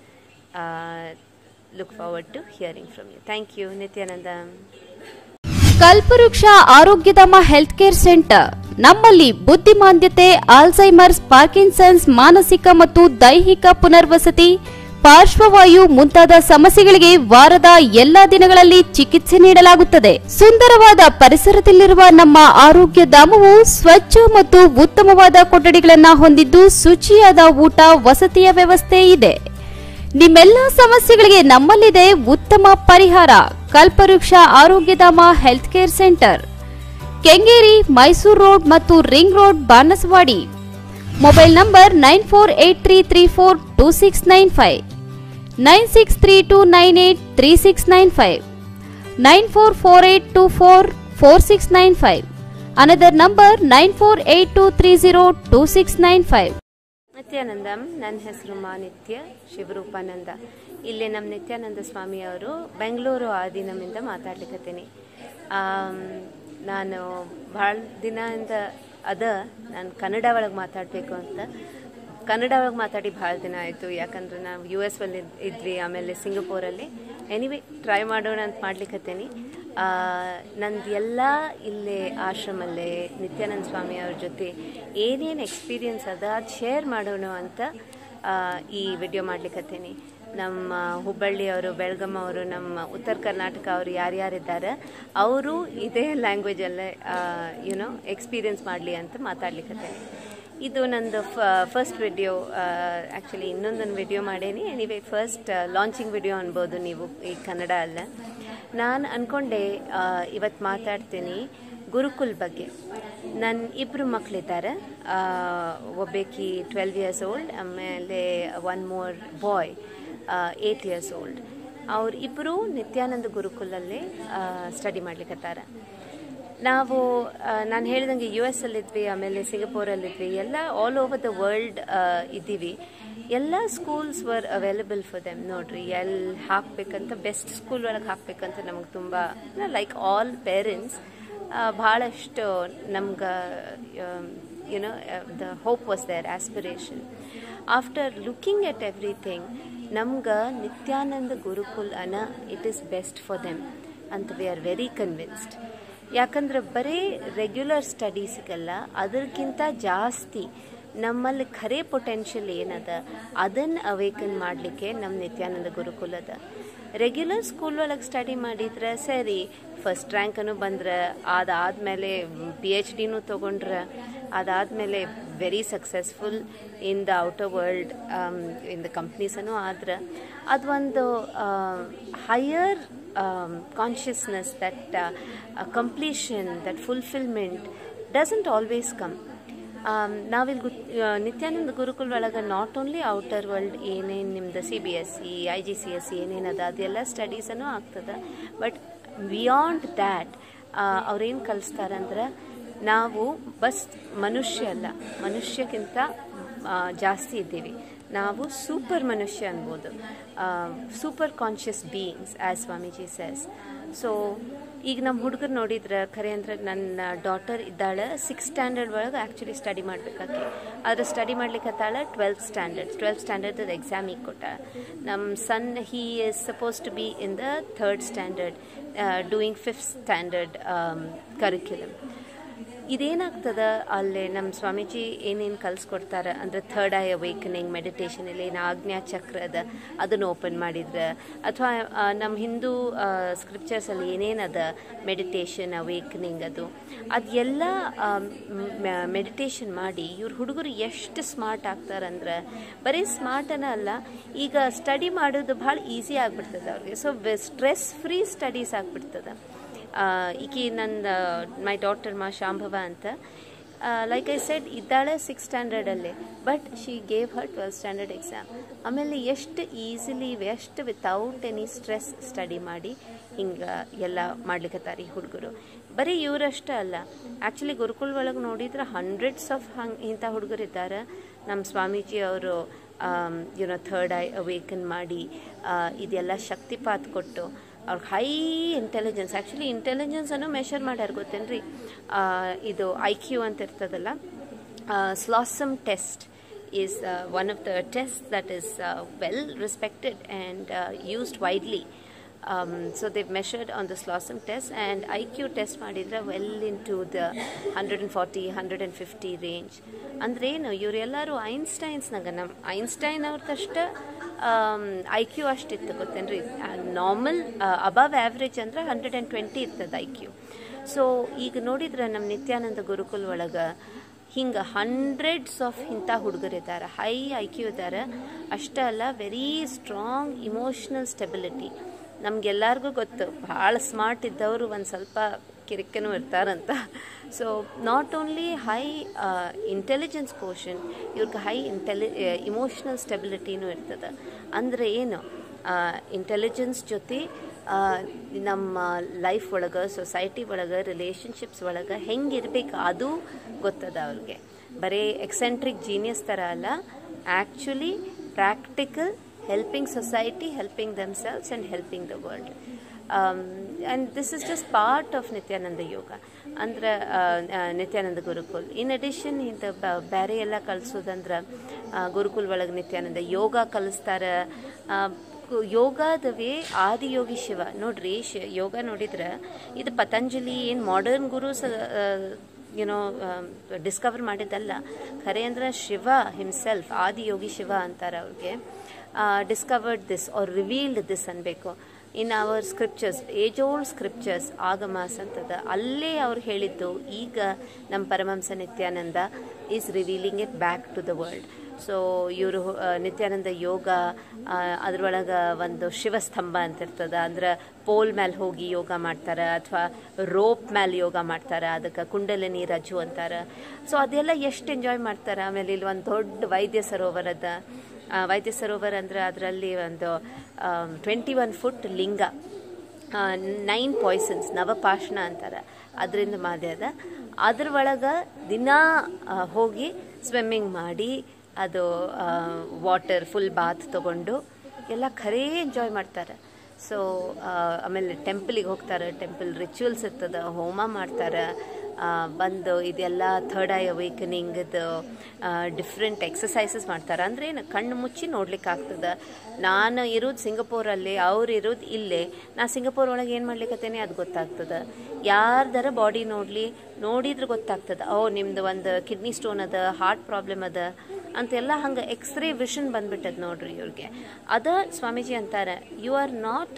Look forward to hearing from you. Thank you, Nityananda. ಕಲ್ಪವೃಕ್ಷ Arogyadhama health care centre ನಮ್ಮಲ್ಲಿ ಬುದ್ಧಿಮಾಂದ್ಯತೆ Alzheimer's Parkinson's ಮಾನಸಿಕ ಮತ್ತು ದೈಹಿಕ ಪುನರ್ವಸತಿ ಪಾರ್ಶ್ವವಾಯು ಮುಂತಾದ ಸಮಸ್ಯೆಗಳಿಗೆ ವಾರದ ಎಲ್ಲಾ ದಿನಗಳಲ್ಲಿ ಚಿಕಿತ್ಸೆ ನೀಡಲಾಗುತ್ತದೆ ಸುಂದರವಾದ ಪರಿಸರದಲ್ಲಿರುವ ನಮ್ಮ ಆರೋಗ್ಯ ಧಾಮವು ಸ್ವಚ್ಛ ಮತ್ತು ಉತ್ತಮವಾದ ಕೊಠಡಿಗಳನ್ನ ಹೊಂದಿದ್ದು ಶುಚಿಯಾದ ಊಟ ವಸತಿಯ ವ್ಯವಸ್ಥೆ ಇದೆ ನಿಮ್ಮೆಲ್ಲ ಸಮಸ್ಯೆಗಳಿಗೆ ನಮ್ಮಲ್ಲಿದೆ ಉತ್ತಮ ಪರಿಹಾರ Kalpavriksha Arogyadhama health care centre Kengeri Mysuru road ಮತ್ತು ring road Banaswadi mobile number nine four eight three three four two six nine five nine six three two nine eight three six nine five nine four four eight two four four six nine five another number nine four eight two three zero two six nine five Nithyanandam ನನ್ನ ಹೆಸರು ಮಾನಿತ್ಯ ಶಿವರೂಪಾನಂದ ಇಲ್ಲಿ ನಮ್ಮ ನಿತ್ಯಾನಂದ ಸ್ವಾಮಿಯವರು Bengaluru ಆದಿನಮಿಂದ ಮಾತಾಡ್ಲಿಕ್ಕತ್ತೀನಿ am, ನಾನು ಭಾಳ ದಿನದಿಂದ ಅದ ನಾನು ಕನ್ನಡ ಒಳಗೆ ಮಾತಾಡಬೇಕು ಅಂತ ಕನ್ನಡ ಒಳಗೆ ಮಾತಾಡಿ ಭಾಳ ದಿನ ಆಯಿತು ಯಾಕಂದ್ರೆ ನಾವು ಯು ಎಸ್ ಅಲ್ಲಿ ಇದ್ವಿ ಆಮೇಲೆ ಸಿಂಗಪೂರಲ್ಲಿ ಎನಿವೆ ಟ್ರೈ ಮಾಡೋಣ ಅಂತ ಮಾಡ್ಲಿಕ್ಕತ್ತೇನಿ ನಂದು ಎಲ್ಲ ಇಲ್ಲೇ ಆಶ್ರಮಲ್ಲೇ ನಿತ್ಯಾನಂದ ಸ್ವಾಮಿ ಅವ್ರ ಜೊತೆ ಏನೇನು ಎಕ್ಸ್ಪೀರಿಯನ್ಸ್ ಅದ ಅದು ಶೇರ್ ಮಾಡೋಣ ಅಂತ ಆ, ಈ ವಿಡಿಯೋ ಮಾಡ್ಲಿಕ್ಕತ್ತೇನಿ ನಮ್ಮ ಹುಬ್ಬಳ್ಳಿಯವರು ಬೆಳಗಮ್ಮ ಅವರು ನಮ್ಮ ಉತ್ತರ ಕರ್ನಾಟಕ ಅವರು ಯಾರ್ಯಾರಿದ್ದಾರೆ ಅವರು ಇದೇ ಲ್ಯಾಂಗ್ವೇಜಲ್ಲೇ ಯುನೋ ಎಕ್ಸ್ಪೀರಿಯನ್ಸ್ ಮಾಡಲಿ ಅಂತ ಮಾತಾಡ್ಲಿಕ್ಕತ್ತೇನೆ ಇದು ನಂದು ಫಸ್ಟ್ ವಿಡಿಯೋ ಆ್ಯಕ್ಚುಲಿ ಇನ್ನೊಂದೊಂದು ವಿಡಿಯೋ ಮಾಡೇನಿ ಎನಿವೇ ಫಸ್ಟ್ ಲಾಂಚಿಂಗ್ ವಿಡಿಯೋ ಅನ್ಬೋದು ನೀವು ಈ ಕನ್ನಡ ಅಲ್ಲ ನಾನು ಅಂದ್ಕೊಂಡೆ ಇವತ್ತು ಮಾತಾಡ್ತೀನಿ ಗುರುಕುಲ್ ಬಗ್ಗೆ ನನ್ನ ಇಬ್ಬರು ಮಕ್ಕಳಿದ್ದಾರೆ ಒಬ್ಬೇಕಿ ಟ್ವೆಲ್ವ್ ಇಯರ್ಸ್ ಓಲ್ಡ್ ಆಮೇಲೆ one more boy eight years old ಅವರಿಬ್ಬರು ನಿತ್ಯಾನಂದ ಗುರುಕುಲಲ್ಲೇ ಸ್ಟಡಿ ಮಾಡ್ಲಿಕ್ಕತ್ತಾರೆ ನಾವು ನಾನು ಹೇಳಿದಂಗೆ ಯು ಎಸ್ ಅಲ್ಲಿದ್ವಿ ಆಮೇಲೆ ಸಿಂಗಪೂರಲ್ಲಿದ್ವಿ ಎಲ್ಲ ಆಲ್ ಓವರ್ ದ ವರ್ಲ್ಡ್ ಇದ್ದೀವಿ ಎಲ್ಲ schools were available for them ನೋಡ್ರಿ ಎಲ್ಲಿ ಹಾಕ್ಬೇಕಂತ ಬೆಸ್ಟ್ ಸ್ಕೂಲ್ ಒಳಗೆ ಹಾಕ್ಬೇಕಂತ ನಮಗೆ ತುಂಬ ಲೈಕ್ ಆಲ್ ಪೇರೆಂಟ್ಸ್ ಭಾಳಷ್ಟು ನಮ್ಗೆ you know the hope was there aspiration after looking at everything ನಮ್ಗೆ ನಿತ್ಯಾನಂದ ಗುರುಕುಲ್ ಅನ it is best for them ಅಂತ ವಿ ಆರ್ ವೆರಿ ಕನ್ವಿನ್ಸ್ಡ್ ಯಾಕಂದ್ರೆ ಬರೀ ರೆಗ್ಯುಲರ್ ಸ್ಟಡೀಸ್ಗಲ್ಲ ಅದಕ್ಕಿಂತ ಜಾಸ್ತಿ ನಮ್ಮಲ್ಲಿ ಖರೆ ಪೊಟೆನ್ಷಿಯಲ್ ಏನದ ಅದನ್ನು ಅವೇಕನ್ ಮಾಡಲಿಕ್ಕೆ ನಮ್ಮ ನಿತ್ಯಾನಂದ ಗುರುಕುಲದ ರೆಗ್ಯುಲರ್ ಸ್ಕೂಲ್ ಒಳಗೆ ಸ್ಟಡಿ ಮಾಡಿದ್ರೆ ಸರಿ ಫಸ್ಟ್ ರ್ಯಾಂಕನು ಬಂದ್ರೆ ಅದಾದಮೇಲೆ ಪಿ ಎಚ್ ಡಿನೂ ತೊಗೊಂಡ್ರೆ ಅದಾದಮೇಲೆ very successful in the outer world in the ಕಂಪ್ನೀಸನು ಆದ್ರೆ ಅದೊಂದು higher consciousness that completion that fulfilment doesn't always come ನಾವಿಲ್ಲಿ ಗುತ್ ನಿತ್ಯಾನಂದ ಗುರುಕುಲ್ ಒಳಗೆ ನಾಟ್ ಓನ್ಲಿ ಔಟರ್ ವರ್ಲ್ಡ್ ಏನೇನು ನಿಮ್ದು C B S C I G C S C ಏನೇನದ ಅದೆಲ್ಲ ಸ್ಟಡೀಸನು ಆಗ್ತದೆ ಬಟ್ ಬಿಯಾಂಡ್ ದ್ಯಾಟ್ ಅವ್ರೇನು ಕಲಿಸ್ತಾರಂದ್ರೆ ನಾವು ಬಸ್ ಮನುಷ್ಯ ಅಲ್ಲ ಮನುಷ್ಯಕ್ಕಿಂತ ಜಾಸ್ತಿ ಇದ್ದೀವಿ ನಾವು ಸೂಪರ್ ಮನುಷ್ಯ ಅನ್ಬೋದು super conscious beings as Swamiji says so ಈಗ ನಮ್ಮ ಹುಡುಗರು ನೋಡಿದ್ರೆ ಖರೆ ಅಂದ್ರೆ ನನ್ನ ಡಾಟರ್ ಇದ್ದಾಳೆ ಸಿಕ್ಸ್ ಸ್ಟ್ಯಾಂಡರ್ಡ್ ಒಳಗೆ ಆ್ಯಕ್ಚುಲಿ ಸ್ಟಡಿ ಮಾಡ್ಬೇಕಾಕಿ ಆದರೆ ಸ್ಟಡಿ ಮಾಡ್ಲಿಕ್ಕೆ ಹತ್ತಾಳೆ twelfth standard twelfth standard exam ಈಗ ಕೊಟ್ಟ ನಮ್ಮ son he is suppose to be in the third standard doing fifth standard curriculum ಇದೇನಾಗ್ತದ ಅಲ್ಲಿ ನಮ್ಮ ಸ್ವಾಮೀಜಿ ಏನೇನು ಕಲಿಸ್ಕೊಡ್ತಾರೆ ಅಂದರೆ ಥರ್ಡ್ ಐ ಅವೇಕನಿಂಗ್ ಮೆಡಿಟೇಷನ್ ಇಲ್ಲಿ ಏನು ಆಜ್ಞಾ ಚಕ್ರ ಅದ ಅದನ್ನು ಓಪನ್ ಮಾಡಿದ್ರೆ ಅಥವಾ ನಮ್ಮ ಹಿಂದೂ ಸ್ಕ್ರಿಪ್ಚರ್ಸಲ್ಲಿ ಏನೇನದ ಮೆಡಿಟೇಷನ್ ಅವೇಕನಿಂಗ್ ಅದು ಅದೆಲ್ಲ ಮೆಡಿಟೇಷನ್ ಮಾಡಿ ಇವ್ರ ಹುಡುಗರು ಎಷ್ಟು ಸ್ಮಾರ್ಟ್ ಆಗ್ತಾರಂದ್ರೆ ಬರೀ ಸ್ಮಾರ್ಟನ ಅಲ್ಲ ಈಗ ಸ್ಟಡಿ ಮಾಡೋದು ಭಾಳ ಈಸಿ ಆಗ್ಬಿಡ್ತದೆ ಅವ್ರಿಗೆ ಸೊ ಸ್ಟ್ರೆಸ್ ಫ್ರೀ ಸ್ಟಡೀಸ್ ಆಗ್ಬಿಡ್ತದೆ ಈಕಿ ನನ್ನ ಮೈ ಡಾಕ್ಟರ್ ಮಾ ಶಾಂಭವ ಅಂತ ಲೈಕ್ ಐ ಸೆಡ್ ಇದ್ದಾಳೆ ಸಿಕ್ಸ್ ಸ್ಟ್ಯಾಂಡರ್ಡಲ್ಲಿ but she gave her twelfth standard exam ಆಮೇಲೆ ಎಷ್ಟು ಈಸಿಲಿ ಎಷ್ಟು ವಿತೌಟ್ ಎನಿ ಸ್ಟ್ರೆಸ್ ಸ್ಟಡಿ ಮಾಡಿ ಹಿಂಗೆ ಎಲ್ಲ ಮಾಡ್ಲಿಕ್ಕತ್ತಾರೆ ಈ ಹುಡುಗರು ಬರೀ ಇವರಷ್ಟೇ ಅಲ್ಲ ಆ್ಯಕ್ಚುಲಿ ಗುರುಕುಲ್ ಒಳಗೆ ನೋಡಿದ್ರೆ ಹಂಡ್ರೆಡ್ಸ್ ಆಫ್ ಹಂಗೆ ಇಂಥ ಹುಡುಗರು ಇದ್ದಾರೆ ನಮ್ಮ ಸ್ವಾಮೀಜಿ ಅವರು ಯುನೋ ಥರ್ಡ್ ಐ ಅವೇಕನ್ ಮಾಡಿ ಇದೆಲ್ಲ ಶಕ್ತಿಪಾತ್ ಕೊಟ್ಟು ಅವ್ರಿಗೆ ಹೈ ಇಂಟೆಲಿಜೆನ್ಸ್ ಆ್ಯಕ್ಚುಲಿ ಇಂಟೆಲಿಜೆನ್ಸನ್ನು ಮೆಷರ್ ಮಾಡ್ಯಾರ ಗೊತ್ತೇನ್ರಿ ಇದು ಐ ಕ್ಯೂ ಅಂತ ಇರ್ತದಲ್ಲ ಸ್ಲಾಸಮ್ test is uh, one of the tests that is uh, well respected and uh, used widely. Um, so they've measured on the SLOSM test and IQ test ಮಾಡಿದ್ರೆ well in to the hundred and forty hundred and fifty range ಅಂದ್ರೆ ಏನು ಇವರೆಲ್ಲರೂ ಐನ್ಸ್ಟೈನ್ಸ್ನಾಗ ನಮ್ಮ Einstein ಅವ್ರದಷ್ಟು I Q ಅಷ್ಟಿತ್ತು ಗೊತ್ತೇನ್ರಿ normal above average ಅಂದ್ರೆ ಹಂಡ್ರೆಡ್ ಆ್ಯಂಡ್ ಟ್ವೆಂಟಿ ಇರ್ತದೆ ಐ ಕ್ಯೂ ಸೊ ಈಗ ನೋಡಿದ್ರೆ ನಮ್ಮ ನಿತ್ಯಾನಂದ ಗುರುಕುಲ್ ಒಳಗೆ ಹಿಂಗೆ ಹಂಡ್ರೆಡ್ಸ್ ಆಫ್ ಇಂಥ ಹುಡುಗರಿದ್ದಾರೆ ಹೈ ಐ ಕ್ಯೂ ಇದ್ದಾರೆ ಅಷ್ಟೇ ಅಲ್ಲ ವೆರಿ ಸ್ಟ್ರಾಂಗ್ ಇಮೋಷ್ನಲ್ ಸ್ಟೆಬಿಲಿಟಿ ನಮಗೆಲ್ಲರಿಗೂ ಗೊತ್ತು ಭಾಳ ಸ್ಮಾರ್ಟ್ ಇದ್ದವರು ಒಂದು ಸ್ವಲ್ಪ ಕಿರಿಕನೂ ಇರ್ತಾರಂತ so not only high intelligence portion ಇವ್ರಿಗೆ ಹೈ ಇಂಟೆಲಿ ಇಮೋಷ್ನಲ್ ಸ್ಟೆಬಿಲಿಟಿನೂ ಇರ್ತದೆ ಅಂದರೆ ಏನು ಇಂಟೆಲಿಜೆನ್ಸ್ ಜೊತೆ ನಮ್ಮ ಲೈಫ್ ಒಳಗೆ ಸೊಸೈಟಿ ಒಳಗೆ ರಿಲೇಷನ್ಶಿಪ್ಸ್ ಒಳಗೆ ಹೆಂಗಿರ್ಬೇಕು ಅದು ಗೊತ್ತದ ಅವ್ರಿಗೆ ಬರೀ ಎಕ್ಸೆಂಟ್ರಿಕ್ ಜೀನಿಯಸ್ ಥರ ಅಲ್ಲ actually practical helping society helping themselves and helping the world and this is just part of Nithyananda ಯೋಗ ಅಂದ್ರೆ ನಿತ್ಯಾನಂದ ಗುರುಕುಲ್ ಇನ್ ಅಡಿಷನ್ ಇಂಥ ಬೇರೆ ಎಲ್ಲ ಕಲಿಸೋದಂದ್ರೆ ಗುರುಕುಲ್ ಒಳಗೆ ನಿತ್ಯಾನಂದ ಯೋಗ ಕಲಿಸ್ತಾರೆ ಯೋಗದವೇ ಆದಿಯೋಗಿ ಶಿವ ನೋಡ್ರಿ ಶಿ ಯೋಗ ನೋಡಿದ್ರೆ ಇದು ಪತಂಜಲಿ ಏನು ಮಾಡರ್ನ್ ಗುರುಸ್ ಏನೋ ಡಿಸ್ಕವರ್ ಮಾಡಿದ್ದಲ್ಲ ಖರೆ ಅಂದ್ರೆ ಶಿವ ಹಿಮ್ಸೆಲ್ಫ್ ಆದಿಯೋಗಿ ಶಿವ ಅಂತಾರೆ ಅವ್ರಿಗೆ discovered this R revealed this ಅನ್ಬೇಕು in our scriptures age old scriptures Agamas ಅಂತದ ಅಲ್ಲೇ ಅವ್ರು ಹೇಳಿದ್ದು ಈಗ ನಮ್ಮ Paramahamsa Nithyananda is revealing it back to the world so ಇವರು ನಿತ್ಯಾನಂದ ಯೋಗ ಅದ್ರೊಳಗೆ ಒಂದು ಶಿವಸ್ತಂಭ ಅಂತ ಇರ್ತದೆ ಅಂದ್ರೆ ಪೋಲ್ ಮೇಲೆ ಹೋಗಿ ಯೋಗ ಮಾಡ್ತಾರೆ ಅಥವಾ ರೋಪ್ ಮೇಲೆ ಯೋಗ ಮಾಡ್ತಾರೆ ಅದಕ್ಕೆ ಕುಂಡಲಿನಿ ರಜು ಅಂತಾರೆ ಸೊ ಅದೆಲ್ಲ ಎಷ್ಟು ಎಂಜಾಯ್ ಮಾಡ್ತಾರೆ ಆಮೇಲೆ ಇಲ್ಲಿ ಒಂದು ದೊಡ್ಡ ವೈದ್ಯ ಸರೋವರದ ವೈದ್ಯ ಸರೋವರ ಅಂದರೆ ಅದರಲ್ಲಿ ಒಂದು twenty one foot linga nine poisons ನವಪಾಷಣ ಅಂತಾರೆ ಅದರಿಂದ ಮಾದೆ ಅದ ಅದ್ರ ಒಳಗೆ ದಿನ ಹೋಗಿ ಸ್ವಿಮ್ಮಿಂಗ್ ಮಾಡಿ ಅದು ವಾಟರ್ ಫುಲ್ ಬಾತ್ ತೊಗೊಂಡು ಎಲ್ಲ ಖರೇ ಎಂಜಾಯ್ ಮಾಡ್ತಾರೆ ಸೊ ಆಮೇಲೆ ಟೆಂಪಲಿಗೆ ಹೋಗ್ತಾರೆ ಟೆಂಪಲ್ ರಿಚುವಲ್ಸ್ ಇರ್ತದೆ ಹೋಮ ಮಾಡ್ತಾರೆ ಆ, ಬಂದು ಇದೆಲ್ಲ ಥರ್ಡ್ ಐ ಅವೇಕನಿಂಗದು ಡಿಫ್ರೆಂಟ್ ಎಕ್ಸಸೈಸಸ್ ಮಾಡ್ತಾರೆ ಅಂದರೆ ಏನು ಕಣ್ಣು ಮುಚ್ಚಿ ನೋಡ್ಲಿಕ್ಕೆ ಆಗ್ತದೆ ನಾನು ಇರೋದು ಸಿಂಗಪೂರಲ್ಲಿ ಅವ್ರು ಇರೋದು ಇಲ್ಲೇ ನಾ ಸಿಂಗಪೂರ್ ಒಳಗೆ ಏನು ಮಾಡ್ಲಿಕ್ಕತ್ತೇನೆ ಅದು ಗೊತ್ತಾಗ್ತದೆ ಯಾರ್ದಾರ ಬಾಡಿ ನೋಡಲಿ ನೋಡಿದ್ರೆ ಗೊತ್ತಾಗ್ತದೆ ಓ ನಿಮ್ದು ಒಂದು ಕಿಡ್ನಿ ಸ್ಟೋನ್ ಅದ ಹಾರ್ಟ್ ಪ್ರಾಬ್ಲಮ್ ಅದ ಅಂತೆಲ್ಲ ಹಂಗೆ ಎಕ್ಸ್ರೇ ವಿಷನ್ ಬಂದ್ಬಿಟ್ಟದ ನೋಡ್ರಿ ಇವ್ರಿಗೆ ಅದ ಸ್ವಾಮೀಜಿ ಅಂತಾರೆ you are not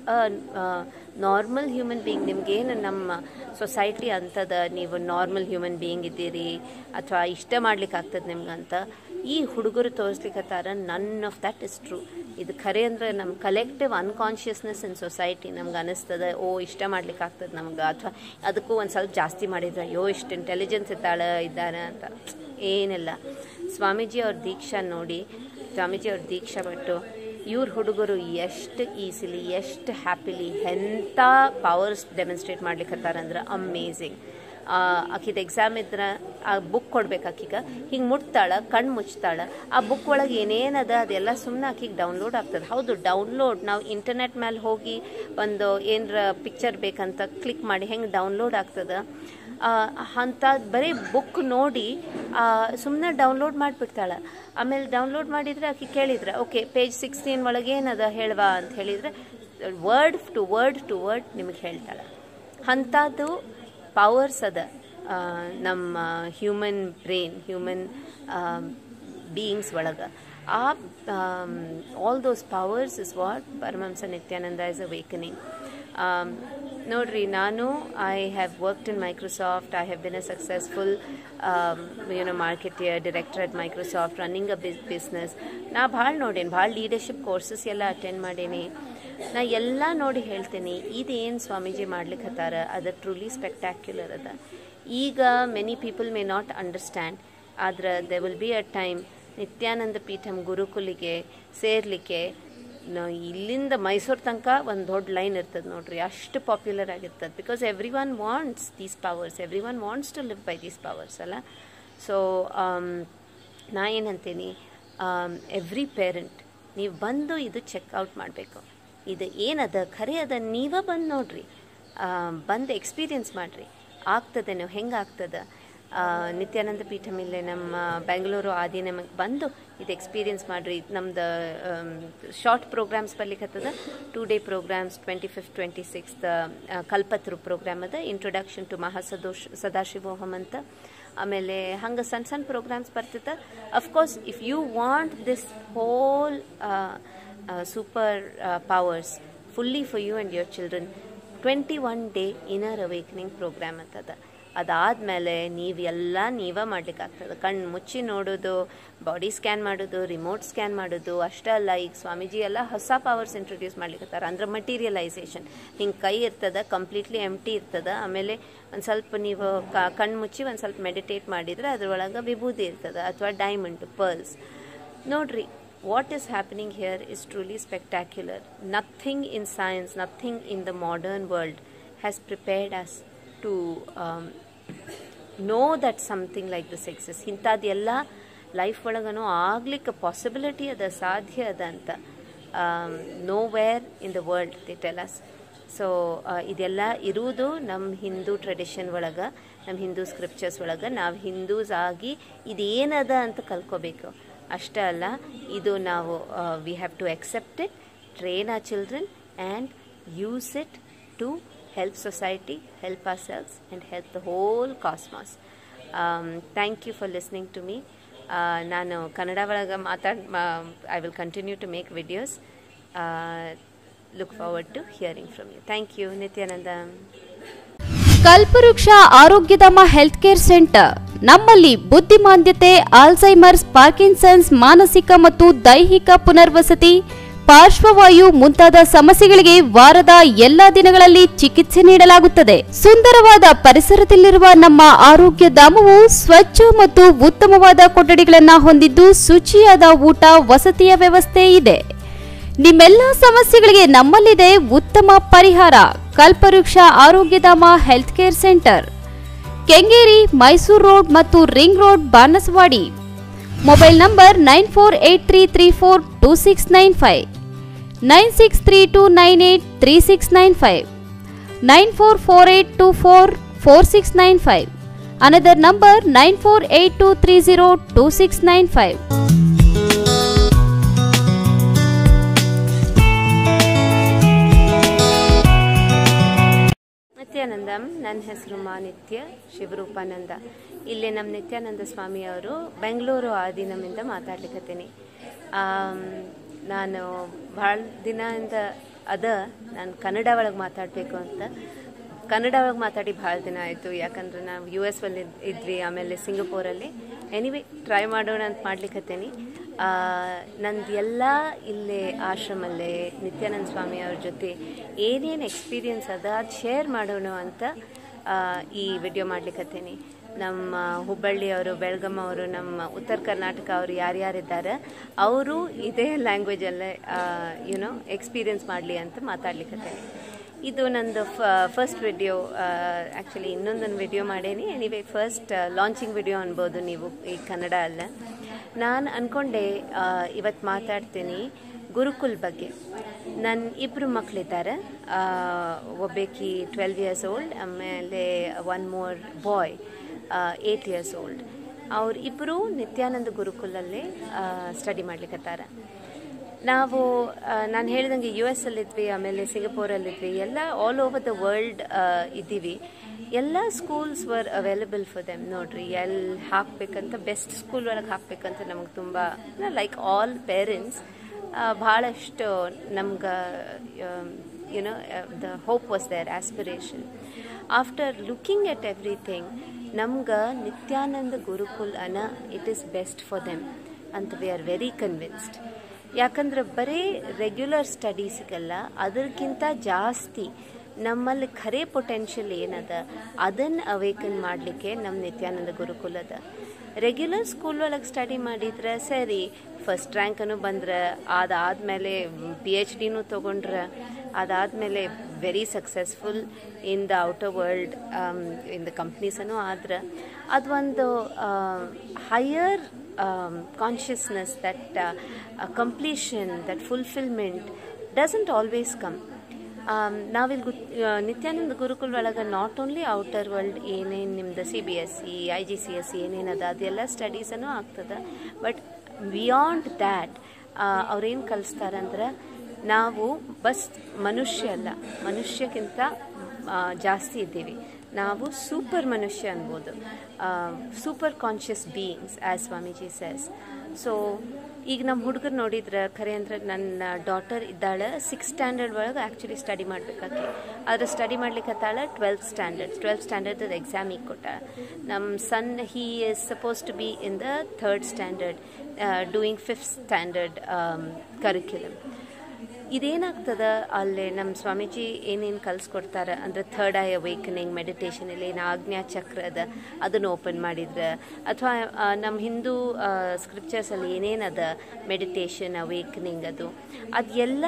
normal human being ನಿಮ್ಗೇನು ನಮ್ಮ ಸೊಸೈಟಿ ಅಂತದ ನೀವು ನಾರ್ಮಲ್ ಹ್ಯೂಮನ್ ಬೀಯಿಂಗ್ ಇದ್ದೀರಿ ಅಥವಾ ಇಷ್ಟ ಮಾಡ್ಲಿಕ್ಕೆ ಆಗ್ತದೆ ನಿಮ್ಗಂತ ಈ ಹುಡುಗರು ತೋರಿಸ್ಲಿಕ್ಕತ್ತಾರ none of that is true ಇದು ಖರೆ ಅಂದ್ರೆ ನಮ್ಮ ಕಲೆಕ್ಟಿವ್ ಅನ್ಕಾನ್ಷಿಯಸ್ನೆಸ್ ಇನ್ ಸೊಸೈಟಿ ನಮ್ಗೆ ಅನಿಸ್ತದೆ ಓ ಇಷ್ಟ ಮಾಡ್ಲಿಕ್ಕೆ ಆಗ್ತದೆ ನಮ್ಗೆ ಅಥವಾ ಅದಕ್ಕೂ ಒಂದು ಸ್ವಲ್ಪ ಜಾಸ್ತಿ ಮಾಡಿದ್ರೆ ಅಯ್ಯೋ ಇಷ್ಟು ಇಂಟೆಲಿಜೆನ್ಸ್ ಇದ್ದಾಳೆ ಇದ್ದಾರೆ ಅಂತ ಏನಿಲ್ಲ ಸ್ವಾಮೀಜಿ ಅವ್ರ ದೀಕ್ಷಾ ನೋಡಿ ಸ್ವಾಮೀಜಿ ಅವ್ರ ದೀಕ್ಷಾ ಬಿಟ್ಟು ಇವ್ರ ಹುಡುಗರು ಎಷ್ಟು ಈಸಿಲಿ ಎಷ್ಟು ಹ್ಯಾಪಿಲಿ ಎಂಥ ಪವರ್ಸ್ ಡೆಮಾನ್ಸ್ಟ್ರೇಟ್ ಮಾಡ್ಲಿಕ್ಕತ್ತಾರಂದ್ರೆ ಅಮೇಝಿಂಗ್ ಆಕಿದ ಎಕ್ಸಾಮ್ ಇದ್ರೆ ಆ ಬುಕ್ ಕೊಡ್ಬೇಕು ಆಕಿಗ ಹಿಂಗೆ ಮುಟ್ತಾಳ ಕಣ್ಣು ಮುಚ್ತಾಳ ಆ ಬುಕ್ ಒಳಗೆ ಏನೇನದ ಅದೆಲ್ಲ ಸುಮ್ಮನೆ ಆಕಿಗೆ ಡೌನ್ಲೋಡ್ ಆಗ್ತದೆ ಹೌದು ಡೌನ್ಲೋಡ್ ನಾವು ಇಂಟರ್ನೆಟ್ ಮೇಲೆ ಹೋಗಿ ಒಂದು ಏನರ ಪಿಕ್ಚರ್ ಬೇಕಂತ ಕ್ಲಿಕ್ ಮಾಡಿ ಹೆಂಗೆ ಡೌನ್ಲೋಡ್ ಆಗ್ತದೆ ಅಂಥ ಬರೀ ಬುಕ್ ನೋಡಿ ಸುಮ್ಮನೆ ಡೌನ್ಲೋಡ್ ಮಾಡಿಬಿಡ್ತಾಳೆ ಆಮೇಲೆ ಡೌನ್ಲೋಡ್ ಮಾಡಿದರೆ ಆಕೆ ಕೇಳಿದ್ರೆ ಓಕೆ ಪೇಜ್ ಸಿಕ್ಸ್ಟೀನ್ ಒಳಗೆ ಏನದ ಹೇಳ್ವಾ ಅಂತ ಹೇಳಿದರೆ word to word to word ನಿಮಗೆ ಹೇಳ್ತಾಳೆ ಅಂಥದ್ದು ಪವರ್ಸ್ ಅದ ಆ, ನಮ್ಮ ಹ್ಯೂಮನ್ ಬ್ರೈನ್ ಹ್ಯೂಮನ್ ಬೀಯಿಂಗ್ಸ್ ಒಳಗೆ ಆ all those powers is what Paramahamsa Nithyananda is awakening ನೋಡ್ರಿ ನಾನು I have worked in Microsoft I have been a successful you know marketer director at Microsoft running a ಬಿಸ್ ಬಿಸ್ನೆಸ್ ನಾ ಭಾಳ ನೋಡೇನಿ ಭಾಳ ಲೀಡರ್ಶಿಪ್ ಕೋರ್ಸಸ್ ಎಲ್ಲ attend ಮಾಡೇನಿ ನಾ ಎಲ್ಲ ನೋಡಿ ಹೇಳ್ತೀನಿ ಇದೇನು ಸ್ವಾಮೀಜಿ ಮಾಡ್ಲಿಕ್ಕೆ ಹತ್ತಾರ ಅದು ಟ್ರೂಲಿ ಸ್ಪೆಕ್ಟ್ಯಾಕ್ಯುಲರ್ ಅದ ಈಗ many people may not understand ಆದ್ರೆ they will be a time Nithyananda Peetham ಗುರುಕುಲಿಗೆ ಸೇರ್ಲಿಕ್ಕೆ ನ- ಇಲ್ಲಿಂದ ಮೈಸೂರು ತನಕ ಒಂದು ದೊಡ್ಡ ಲೈನ್ ಇರ್ತದೆ ನೋಡ್ರಿ ಅಷ್ಟು ಪಾಪ್ಯುಲರ್ ಆಗಿರ್ತದೆ because everyone wants these powers everyone wants to live by these powers ಅಲ್ಲ ಸೊ ನಾ ಏನಂತೀನಿ ಎವ್ರಿ ಪೇರೆಂಟ್ ನೀವು ಬಂದು ಇದು ಚೆಕ್ಔಟ್ ಮಾಡಬೇಕು ಇದು ಏನದ ಖರೆ ಅದ ನೀವ ಬಂದು ನೋಡ್ರಿ ಬಂದು ಎಕ್ಸ್ಪೀರಿಯನ್ಸ್ ಮಾಡಿರಿ ಆಗ್ತದೆ ನೀವು ಹೆಂಗೆ ಆಗ್ತದೆ ಆ, ನಿತ್ಯಾನಂದ ಪೀಠಂ ಇಲ್ಲೇ ನಮ್ಮ ಬೆಂಗಳೂರು ಆದಿ ನಮಗೆ ಬಂದು ಇದು ಎಕ್ಸ್ಪೀರಿಯನ್ಸ್ ಮಾಡಿರಿ ನಮ್ದು ಶಾರ್ಟ್ ಪ್ರೋಗ್ರಾಮ್ಸ್ ಬರ್ಲಿಕ್ಕತ್ತದ two day programmes twenty fifth twenty sixth Kalpataru programme ಅದ ಇಂಟ್ರೊಡಕ್ಷನ್ ಟು ಮಹಾಸದೋಷ್ ಸದಾಶಿವೋಹಂ ಅಂತ ಆಮೇಲೆ ಹಂಗೆ ಸಣ್ಣ ಸಣ್ಣ ಪ್ರೋಗ್ರಾಮ್ಸ್ ಬರ್ತೈತೆ of course if you want this whole super powers fully for you and your children twenty one day inner awakening programme ಅಂತದ ಅದಾದಮೇಲೆ ನೀವೆಲ್ಲ ನೀವೇ ಮಾಡ್ಲಿಕ್ಕಾಗ್ತದೆ ಕಣ್ಣು ಮುಚ್ಚಿ ನೋಡೋದು ಬಾಡಿ ಸ್ಕ್ಯಾನ್ ಮಾಡೋದು ರಿಮೋಟ್ ಸ್ಕ್ಯಾನ್ ಮಾಡೋದು ಅಷ್ಟೇ ಅಲ್ಲ ಈಗ ಸ್ವಾಮೀಜಿ ಎಲ್ಲ ಹೊಸ ಪವರ್ಸ್ ಇಂಟ್ರೊಡ್ಯೂಸ್ ಮಾಡ್ಲಿಕ್ಕತ್ತಾರ ಅಂದ್ರೆ ಮಟೀರಿಯಲೈಸೇಷನ್ ಹಿಂಗೆ ಕೈ ಇರ್ತದ ಕಂಪ್ಲೀಟ್ಲಿ ಎಂಟಿ ಇರ್ತದ ಆಮೇಲೆ ಒಂದು ಸ್ವಲ್ಪ ನೀವು ಕಣ್ಣು ಮುಚ್ಚಿ ಒಂದು ಸ್ವಲ್ಪ ಮೆಡಿಟೇಟ್ ಮಾಡಿದ್ರೆ ಅದ್ರೊಳಗೆ ವಿಭೂತಿ ಇರ್ತದೆ ಅಥವಾ ಡೈಮಂಡ್ ಪರ್ಲ್ಸ್ ನೋಡ್ರಿ what is happening here is truly spectacular. Nothing in science, nothing in the modern world has prepared us to um, know that something like this exists. ಇಂಥದ್ದೆಲ್ಲ ಲೈಫ್ ಒಳಗನು ಆಗ್ಲಿಕ್ಕೆ ಪಾಸಿಬಿಲಿಟಿ ಅದ ಸಾಧ್ಯ ಅದ ಅಂತ nowhere in the world they tell us so ಇದೆಲ್ಲ ಇರುವುದು ನಮ್ಮ ಹಿಂದೂ ಟ್ರೆಡಿಷನ್ ಒಳಗೆ ನಮ್ಮ ಹಿಂದೂ ಸ್ಕ್ರಿಪ್ಚರ್ಸ್ ಒಳಗೆ ನಾವು ಹಿಂದೂಸ್ ಆಗಿ ಇದೇನದ ಅಂತ ಕಲ್ಕೋಬೇಕು ಅಷ್ಟೇ ಅಲ್ಲ ಇದು ನಾವು we have to accept it, train our children and use it to help society, help ourselves and help the whole cosmos. Thank you for listening to me. ನಾನು ಕನ್ನಡ ಒಳಗೆ ಮಾತಾಡ್ I will continue to make videos. Look forward to hearing from you. Thank you, Nityananda. ಕಲ್ಪವೃಕ್ಷ Arogyadhama health care centre ನಮ್ಮಲ್ಲಿ ಬುದ್ಧಿಮಾಂದ್ಯತೆ Alzheimer's Parkinson's ಮಾನಸಿಕ ಮತ್ತು ದೈಹಿಕ ಪುನರ್ವಸತಿ ಪಾರ್ಶ್ವವಾಯು ಮುಂತಾದ ಸಮಸ್ಯೆಗಳಿಗೆ ವಾರದ ಎಲ್ಲಾ ದಿನಗಳಲ್ಲಿ ಚಿಕಿತ್ಸೆ ನೀಡಲಾಗುತ್ತದೆ ಸುಂದರವಾದ ಪರಿಸರದಲ್ಲಿರುವ ನಮ್ಮ ಆರೋಗ್ಯ ಧಾಮವು ಸ್ವಚ್ಛ ಮತ್ತು ಉತ್ತಮವಾದ ಕೊಠಡಿಗಳನ್ನು ಹೊಂದಿದ್ದು ಶುಚಿಯಾದ ಊಟ ವಸತಿಯ ವ್ಯವಸ್ಥೆ ಇದೆ ನಿಮ್ಮೆಲ್ಲ ಸಮಸ್ಯೆಗಳಿಗೆ ನಮ್ಮಲ್ಲಿದೆ ಉತ್ತಮ ಪರಿಹಾರ Kalpavriksha Arogyadhama health care centre Kengeri Mysuru road ಮತ್ತು ring road Banaswadi mobile number nine four eight three three four two six nine five nine six three two nine eight three six nine five nine four four eight two four four six nine five another number nine four eight two three zero two six nine five Nithyanandam ನನ್ನ ಹೆಸರು ಮಾನಿತ್ಯ ಶಿವರೂಪಾನಂದ ಇಲ್ಲಿ ನಮ್ಮ ನಿತ್ಯಾನಂದ ಸ್ವಾಮಿಯವರು Bengaluru ಆದೀನಮಿಂದ ಮಾತಾಡ್ಲಿಕ್ಕತ್ತೀನಿ am, ನಾನು ಭಾಳ ದಿನದಿಂದ ಅದ ನಾನು ಕನ್ನಡ ಒಳಗೆ ಮಾತಾಡಬೇಕು ಅಂತ ಕನ್ನಡ ಒಳಗೆ ಮಾತಾಡಿ ಭಾಳ ದಿನ ಆಯಿತು ಯಾಕಂದ್ರೆ ನಾವು ಯು ಎಸ್ ಅಲ್ಲಿ ಇದ್ವಿ ಆಮೇಲೆ ಸಿಂಗಪೂರಲ್ಲಿ ಎನಿವೆ ಟ್ರೈ ಮಾಡೋಣ ಅಂತ ಮಾಡ್ಲಿಕ್ಕತ್ತೇನಿ ನಂದು ಎಲ್ಲ ಇಲ್ಲೇ ಆಶ್ರಮಲ್ಲೇ ನಿತ್ಯಾನಂದ ಸ್ವಾಮಿ ಅವ್ರ ಜೊತೆ ಏನೇನು ಎಕ್ಸ್ಪೀರಿಯನ್ಸ್ ಅದ ಅದು ಶೇರ್ ಮಾಡೋಣ ಅಂತ ಆ, ಈ ವಿಡಿಯೋ ಮಾಡ್ಲಿಕ್ಕತ್ತೇನಿ ನಮ್ಮ ಹುಬ್ಬಳ್ಳಿಯವರು ಬೆಳಗಮ್ಮ ಅವರು ನಮ್ಮ ಉತ್ತರ ಕರ್ನಾಟಕ ಅವರು ಯಾರ್ಯಾರಿದ್ದಾರೆ ಅವರು ಇದೇ ಲ್ಯಾಂಗ್ವೇಜಲ್ಲೇ ಯುನೋ ಎಕ್ಸ್ಪೀರಿಯನ್ಸ್ ಮಾಡಲಿ ಅಂತ ಮಾತಾಡ್ಲಿಕ್ಕತ್ತೇನೆ ಇದು ನಂದು ಫಸ್ಟ್ ವಿಡಿಯೋ ಆ್ಯಕ್ಚುಲಿ ಇನ್ನೊಂದೊಂದು ವಿಡಿಯೋ ಮಾಡೇನಿ ಎನಿವೇ ಫಸ್ಟ್ ಲಾಂಚಿಂಗ್ ವಿಡಿಯೋ ಅನ್ಬೋದು ನೀವು ಈ ಕನ್ನಡ ಅಲ್ಲ ನಾನು ಅಂದ್ಕೊಂಡೆ ಇವತ್ತು ಮಾತಾಡ್ತೀನಿ ಗುರುಕುಲ್ ಬಗ್ಗೆ ನನ್ನ ಇಬ್ಬರು ಮಕ್ಕಳಿದ್ದಾರೆ ಒಬ್ಬಾಕಿ ಟ್ವೆಲ್ವ್ ಇಯರ್ಸ್ ಓಲ್ಡ್ ಆಮೇಲೆ one more boy eight years old ಅವ್ರಿಬ್ಬರು ನಿತ್ಯಾನಂದ ಗುರುಕುಲಲ್ಲೇ ಸ್ಟಡಿ ಮಾಡ್ಲಿಕ್ಕತ್ತಾರ ನಾವು ನಾನು ಹೇಳಿದಂಗೆ ಯು ಎಸ್ ಅಲ್ಲಿದ್ವಿ ಆಮೇಲೆ ಸಿಂಗಪೂರಲ್ಲಿದ್ವಿ ಎಲ್ಲ ಆಲ್ ಓವರ್ ದ ವರ್ಲ್ಡ್ ಇದ್ದೀವಿ ಎಲ್ಲ schools were available for them ನೋಡ್ರಿ ಎಲ್ಲಿ ಹಾಕ್ಬೇಕಂತ ಬೆಸ್ಟ್ ಸ್ಕೂಲ್ ಒಳಗೆ ಹಾಕ್ಬೇಕಂತ ನಮಗೆ ತುಂಬ ಲೈಕ್ ಆಲ್ ಪೇರೆಂಟ್ಸ್ ಭಾಳಷ್ಟು ನಮ್ಗೆ you know the hope was there aspiration after looking at everything ನಮ್ಗೆ ನಿತ್ಯಾನಂದ ಗುರುಕುಲ್ ಅನ it is best for them ಅಂತ ವಿ ಆರ್ ವೆರಿ ಕನ್ವಿನ್ಸ್ಡ್ ಯಾಕಂದ್ರೆ ಬರೀ ರೆಗ್ಯುಲರ್ ಸ್ಟಡೀಸ್ಗಲ್ಲ ಅದಕ್ಕಿಂತ ಜಾಸ್ತಿ ನಮ್ಮಲ್ಲಿ ಖರೆ ಪೊಟೆನ್ಷಿಯಲ್ ಏನದ ಅದನ್ನು ಅವೇಕನ್ ಮಾಡಲಿಕ್ಕೆ ನಮ್ಮ ನಿತ್ಯಾನಂದ ಗುರುಕುಲದ ರೆಗ್ಯುಲರ್ ಸ್ಕೂಲ್ ಒಳಗೆ ಸ್ಟಡಿ ಮಾಡಿದ್ರೆ ಸರಿ ಫಸ್ಟ್ ರ್ಯಾಂಕನು ಬಂದ್ರೆ ಅದಾದಮೇಲೆ ಪಿ ಎಚ್ ಡಿನೂ ತೊಗೊಂಡ್ರೆ ಅದಾದಮೇಲೆ very successful in the outer world in the ಕಂಪ್ನೀಸನು ಆದ್ರೆ ಅದೊಂದು higher consciousness that completion that fulfilment doesn't always come ನಾವಿಲ್ಲಿ ಗುತ್ ನಿತ್ಯಾನಂದ ಗುರುಕುಲ್ ಒಳಗೆ ನಾಟ್ ಓನ್ಲಿ ಔಟರ್ ವರ್ಲ್ಡ್ ಏನೇನು ನಿಮ್ದು C B S C I G C S C ಏನೇನದ ಅದೆಲ್ಲ ಸ್ಟಡೀಸನು ಆಗ್ತದೆ ಬಟ್ ಬಿಯಾಂಡ್ ದ್ಯಾಟ್ ಅವ್ರೇನು ಕಲಿಸ್ತಾರಂದ್ರೆ ನಾವು ಬಸ್ ಮನುಷ್ಯ ಅಲ್ಲ ಮನುಷ್ಯಕ್ಕಿಂತ ಜಾಸ್ತಿ ಇದ್ದೀವಿ ನಾವು ಸೂಪರ್ ಮನುಷ್ಯ ಅನ್ಬೋದು super conscious beings as Swamiji says so ಈಗ ನಮ್ಮ ಹುಡುಗರು ನೋಡಿದ್ರೆ ಖರೆ ಅಂದ್ರೆ ನನ್ನ ಡಾಟರ್ ಇದ್ದಾಳೆ ಸಿಕ್ಸ್ ಸ್ಟ್ಯಾಂಡರ್ಡ್ ಒಳಗೆ ಆ್ಯಕ್ಚುಲಿ ಸ್ಟಡಿ ಮಾಡ್ಬೇಕಾಕಿ ಆದರೆ ಸ್ಟಡಿ ಮಾಡ್ಲಿಕ್ಕತ್ತಾಳೆ twelfth standard twelfth standard exam ಈಗ ಕೊಟ್ಟ ನಮ್ಮ son he is suppose to be in the third standard doing fifth standard curriculum ಇದೇನಾಗ್ತದ ಅಲ್ಲಿ ನಮ್ಮ ಸ್ವಾಮೀಜಿ ಏನೇನು ಕಲಿಸ್ಕೊಡ್ತಾರೆ ಅಂದರೆ ಥರ್ಡ್ ಐ ಅವೇಕನಿಂಗ್ ಮೆಡಿಟೇಷನ್ ಇಲ್ಲಿ ಏನು ಆಜ್ಞಾ ಚಕ್ರ ಅದ ಅದನ್ನು ಓಪನ್ ಮಾಡಿದ್ರೆ ಅಥವಾ ನಮ್ಮ ಹಿಂದೂ ಸ್ಕ್ರಿಪ್ಚರ್ಸಲ್ಲಿ ಏನೇನದ ಮೆಡಿಟೇಷನ್ ಅವೇಕನಿಂಗ್ ಅದು ಅದೆಲ್ಲ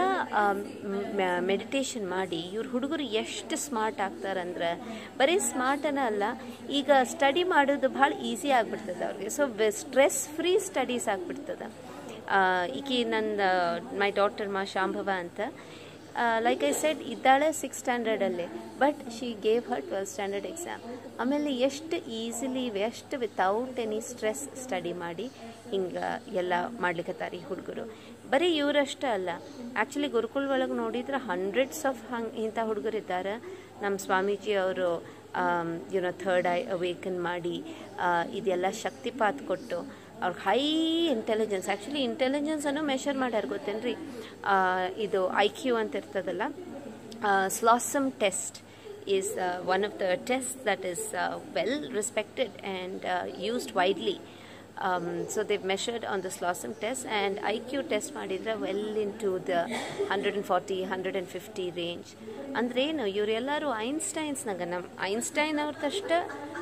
ಮೆಡಿಟೇಷನ್ ಮಾಡಿ ಇವ್ರ ಹುಡುಗರು ಎಷ್ಟು ಸ್ಮಾರ್ಟ್ ಆಗ್ತಾರಂದ್ರೆ ಬರೀ ಸ್ಮಾರ್ಟನ ಅಲ್ಲ ಈಗ ಸ್ಟಡಿ ಮಾಡೋದು ಭಾಳ ಈಸಿ ಆಗ್ಬಿಡ್ತದೆ ಅವ್ರಿಗೆ ಸೊ ಸ್ಟ್ರೆಸ್ ಫ್ರೀ ಸ್ಟಡೀಸ್ ಆಗ್ಬಿಡ್ತದೆ ಈಕಿ ನನ್ನ ಮೈ ಡಾಕ್ಟರ್ ಮಾ ಶಾಂಭವ ಅಂತ ಲೈಕ್ ಐ ಸೆಡ್ ಇದ್ದಾಳೆ ಸಿಕ್ಸ್ ಸ್ಟ್ಯಾಂಡರ್ಡಲ್ಲಿ but she gave her twelfth standard exam ಆಮೇಲೆ ಎಷ್ಟು ಈಸಿಲಿ ಎಷ್ಟು ವಿತೌಟ್ ಎನಿ ಸ್ಟ್ರೆಸ್ ಸ್ಟಡಿ ಮಾಡಿ ಹಿಂಗೆ ಎಲ್ಲ ಮಾಡ್ಲಿಕ್ಕತ್ತಾರೆ ಈ ಹುಡುಗರು ಬರೀ ಇವರಷ್ಟೇ ಅಲ್ಲ ಆ್ಯಕ್ಚುಲಿ ಗುರುಕುಲ್ ಒಳಗೆ ನೋಡಿದ್ರೆ ಹಂಡ್ರೆಡ್ಸ್ ಆಫ್ ಹಂಗೆ ಇಂಥ ಹುಡುಗರು ಇದ್ದಾರೆ ನಮ್ಮ ಸ್ವಾಮೀಜಿ ಅವರು ಯುನೋ ಥರ್ಡ್ ಐ ಅವೇಕನ್ ಮಾಡಿ ಇದೆಲ್ಲ ಶಕ್ತಿಪಾತ್ ಕೊಟ್ಟು ಅವ್ರಿಗೆ ಹೈ ಇಂಟೆಲಿಜೆನ್ಸ್ ಆ್ಯಕ್ಚುಲಿ ಇಂಟೆಲಿಜೆನ್ಸನ್ನು ಮೆಷರ್ ಮಾಡ್ಯಾರ ಗೊತ್ತೇನ್ರಿ ಇದು ಐ ಕ್ಯೂ ಅಂತ ಇರ್ತದಲ್ಲ ಸ್ಲಾಸಮ್ test is uh, one of the tests that is uh, well respected and uh, used widely. Um, so they've measured on the Slosum test and IQ test ಮಾಡಿದ್ರೆ well in to the hundred and forty hundred and fifty range ಅಂದ್ರೆ ಏನು ಇವರೆಲ್ಲರೂ ಐನ್ಸ್ಟೈನ್ಸ್ನಾಗ ನಮ್ಮ Einstein ಅವ್ರದಷ್ಟ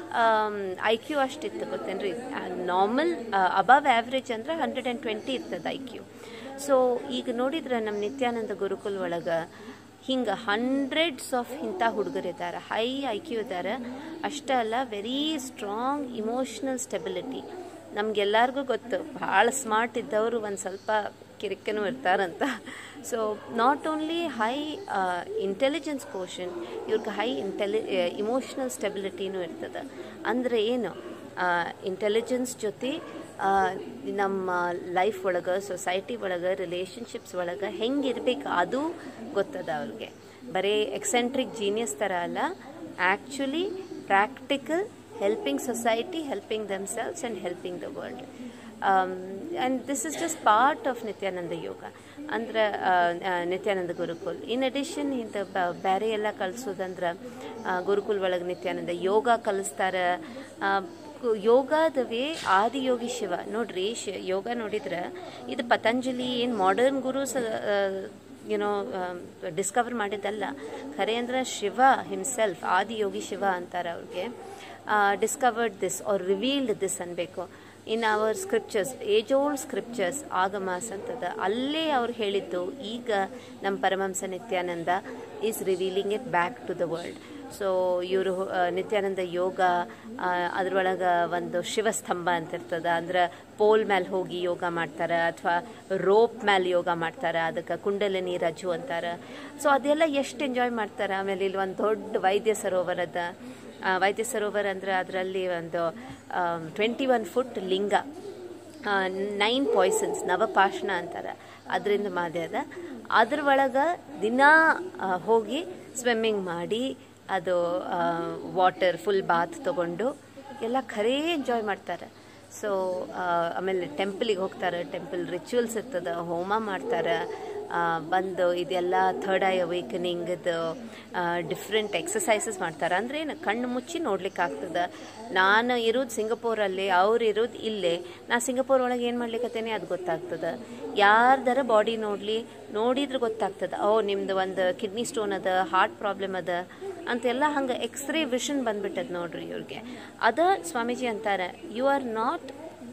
I Q ಅಷ್ಟಿತ್ತು ಗೊತ್ತೇನ್ರಿ normal above average ಅಂದ್ರೆ ಹಂಡ್ರೆಡ್ ಆ್ಯಂಡ್ ಟ್ವೆಂಟಿ ಇರ್ತದೆ ಐ ಕ್ಯೂ ಸೊ ಈಗ ನೋಡಿದ್ರೆ ನಮ್ಮ ನಿತ್ಯಾನಂದ ಗುರುಕುಲ್ ಒಳಗೆ ಹಿಂಗೆ ಹಂಡ್ರೆಡ್ಸ್ ಆಫ್ ಇಂಥ ಹುಡುಗರಿದ್ದಾರೆ ಹೈ ಐ ಕ್ಯೂ ಇದ್ದಾರೆ ಅಷ್ಟೇ ಅಲ್ಲ ವೆರಿ ಸ್ಟ್ರಾಂಗ್ ಇಮೋಷ್ನಲ್ ಸ್ಟೆಬಿಲಿಟಿ ನಮಗೆಲ್ಲರಿಗೂ ಗೊತ್ತು ಭಾಳ ಸ್ಮಾರ್ಟ್ ಇದ್ದವರು ಒಂದು ಸ್ವಲ್ಪ ಕಿರಿಕನೂ ಇರ್ತಾರಂತ so not only high intelligence quotient ಇವ್ರಿಗೆ ಹೈ ಇಂಟೆಲಿ ಇಮೋಷ್ನಲ್ ಸ್ಟೆಬಿಲಿಟಿನೂ ಇರ್ತದೆ ಅಂದರೆ ಏನು ಇಂಟೆಲಿಜೆನ್ಸ್ ಜೊತೆ ಆ, ನಮ್ಮ ಲೈಫ್ ಒಳಗೆ ಸೊಸೈಟಿ ಒಳಗೆ ರಿಲೇಷನ್ಶಿಪ್ಸ್ ಒಳಗೆ ಹೆಂಗಿರ್ಬೇಕು ಅದು ಗೊತ್ತದ ಅವ್ರಿಗೆ ಬರೀ ಎಕ್ಸೆಂಟ್ರಿಕ್ ಜೀನಿಯಸ್ ಥರ ಅಲ್ಲ actually practical helping society helping themselves and helping the world and this is just part of Nithyananda ಯೋಗ ಅಂದ್ರೆ ಆ, ಆ, ನಿತ್ಯಾನಂದ ಗುರುಕುಲ್ ಇನ್ ಅಡಿಷನ್ ಇಂಥ ಬ- ಬೇರೆ ಎಲ್ಲ ಕಲಿಸೋದಂದ್ರೆ ಗುರುಕುಲ್ ಒಳಗೆ ನಿತ್ಯಾನಂದ ಯೋಗ ಕಲಿಸ್ತಾರೆ ಆ, ಕು- ಯೋಗದವೇ ಆದಿಯೋಗಿ ಶಿವ ನೋಡ್ರಿ ಶಿ ಯೋಗ ನೋಡಿದ್ರೆ ಇದು ಪತಂಜಲಿ ಏನು ಮಾಡರ್ನ್ ಗುರುಸ್ ಏನೋ ಡಿಸ್ಕವರ್ ಮಾಡಿದ್ದಲ್ಲ ಖರೆ ಅಂದ್ರೆ ಶಿವ ಹಿಮ್ಸೆಲ್ಫ್ ಆದಿಯೋಗಿ ಶಿವ ಅಂತಾರೆ ಅವ್ರಿಗೆ discovered this R revealed this ಅನ್ಬೇಕು in our scriptures age old scriptures Agamas ಅಂತದ ಅಲ್ಲೇ ಅವ್ರು ಹೇಳಿದ್ದು ಈಗ ನಮ್ಮ Paramahamsa Nithyananda is revealing it back to the world so ಇವರು ನಿತ್ಯಾನಂದ ಯೋಗ ಅದ್ರೊಳಗೆ ಒಂದು ಶಿವಸ್ತಂಭ ಅಂತ ಇರ್ತದೆ ಅಂದ್ರೆ ಪೋಲ್ ಮೇಲೆ ಹೋಗಿ ಯೋಗ ಮಾಡ್ತಾರೆ ಅಥವಾ ರೋಪ್ ಮೇಲೆ ಯೋಗ ಮಾಡ್ತಾರೆ ಅದಕ್ಕೆ ಕುಂಡಲಿನಿ ರಜು ಅಂತಾರೆ ಸೊ ಅದೆಲ್ಲ ಎಷ್ಟು ಎಂಜಾಯ್ ಮಾಡ್ತಾರೆ ಆಮೇಲೆ ಇಲ್ಲಿ ಒಂದು ದೊಡ್ಡ ವೈದ್ಯ ಸರೋವರದ ಆ, ವೈದ್ಯ ಸರೋವರ ಅಂದ್ರೆ ಅದರಲ್ಲಿ ಒಂದು twenty one foot linga nine poisons ನವಪಾಷಣ ಅಂತಾರೆ ಅದರಿಂದ ಮಾದೆ ಅದ ಅದ್ರ ಒಳಗೆ ದಿನ ಆ, ಹೋಗಿ ಸ್ವಿಮ್ಮಿಂಗ್ ಮಾಡಿ ಅದು ವಾಟರ್ ಫುಲ್ ಬಾತ್ ತಗೊಂಡು ಎಲ್ಲ ಖರೇ ಎಂಜಾಯ್ ಮಾಡ್ತಾರೆ ಸೊ ಆಮೇಲೆ ಟೆಂಪಲಿಗೆ ಹೋಗ್ತಾರೆ ಟೆಂಪಲ್ ರಿಚುವಲ್ಸ್ ಇರ್ತದೆ ಹೋಮ ಮಾಡ್ತಾರೆ ಆ, ಬಂದು ಇದೆಲ್ಲ ಥರ್ಡ್ ಐ ಅವೇಕನಿಂಗದು ಡಿಫ್ರೆಂಟ್ ಎಕ್ಸಸೈಸಸ್ ಮಾಡ್ತಾರೆ ಅಂದ್ರೆ ಏನು ಕಣ್ಣು ಮುಚ್ಚಿ ನೋಡ್ಲಿಕ್ಕೆ ಆಗ್ತದೆ ನಾನು ಇರೋದು ಸಿಂಗಪೂರಲ್ಲಿ ಅವ್ರು ಇರೋದು ಇಲ್ಲೇ ನಾ ಸಿಂಗಪೂರ್ ಒಳಗೆ ಏನು ಮಾಡ್ಲಿಕ್ಕತ್ತೇನೆ ಅದು ಗೊತ್ತಾಗ್ತದೆ ಯಾರ್ದಾರ ಬಾಡಿ ನೋಡಲಿ ನೋಡಿದ್ರೆ ಗೊತ್ತಾಗ್ತದೆ ಓ ನಿಮ್ದು ಒಂದು ಕಿಡ್ನಿ ಸ್ಟೋನ್ ಅದ ಹಾರ್ಟ್ ಪ್ರಾಬ್ಲಮ್ ಅದ ಅಂತೆಲ್ಲ ಹಂಗೆ ಎಕ್ಸ್ರೇ ವಿಷನ್ ಬಂದ್ಬಿಟ್ಟದ ನೋಡ್ರಿ ಇವ್ರಿಗೆ ಅದ ಸ್ವಾಮೀಜಿ ಅಂತಾರೆ you are not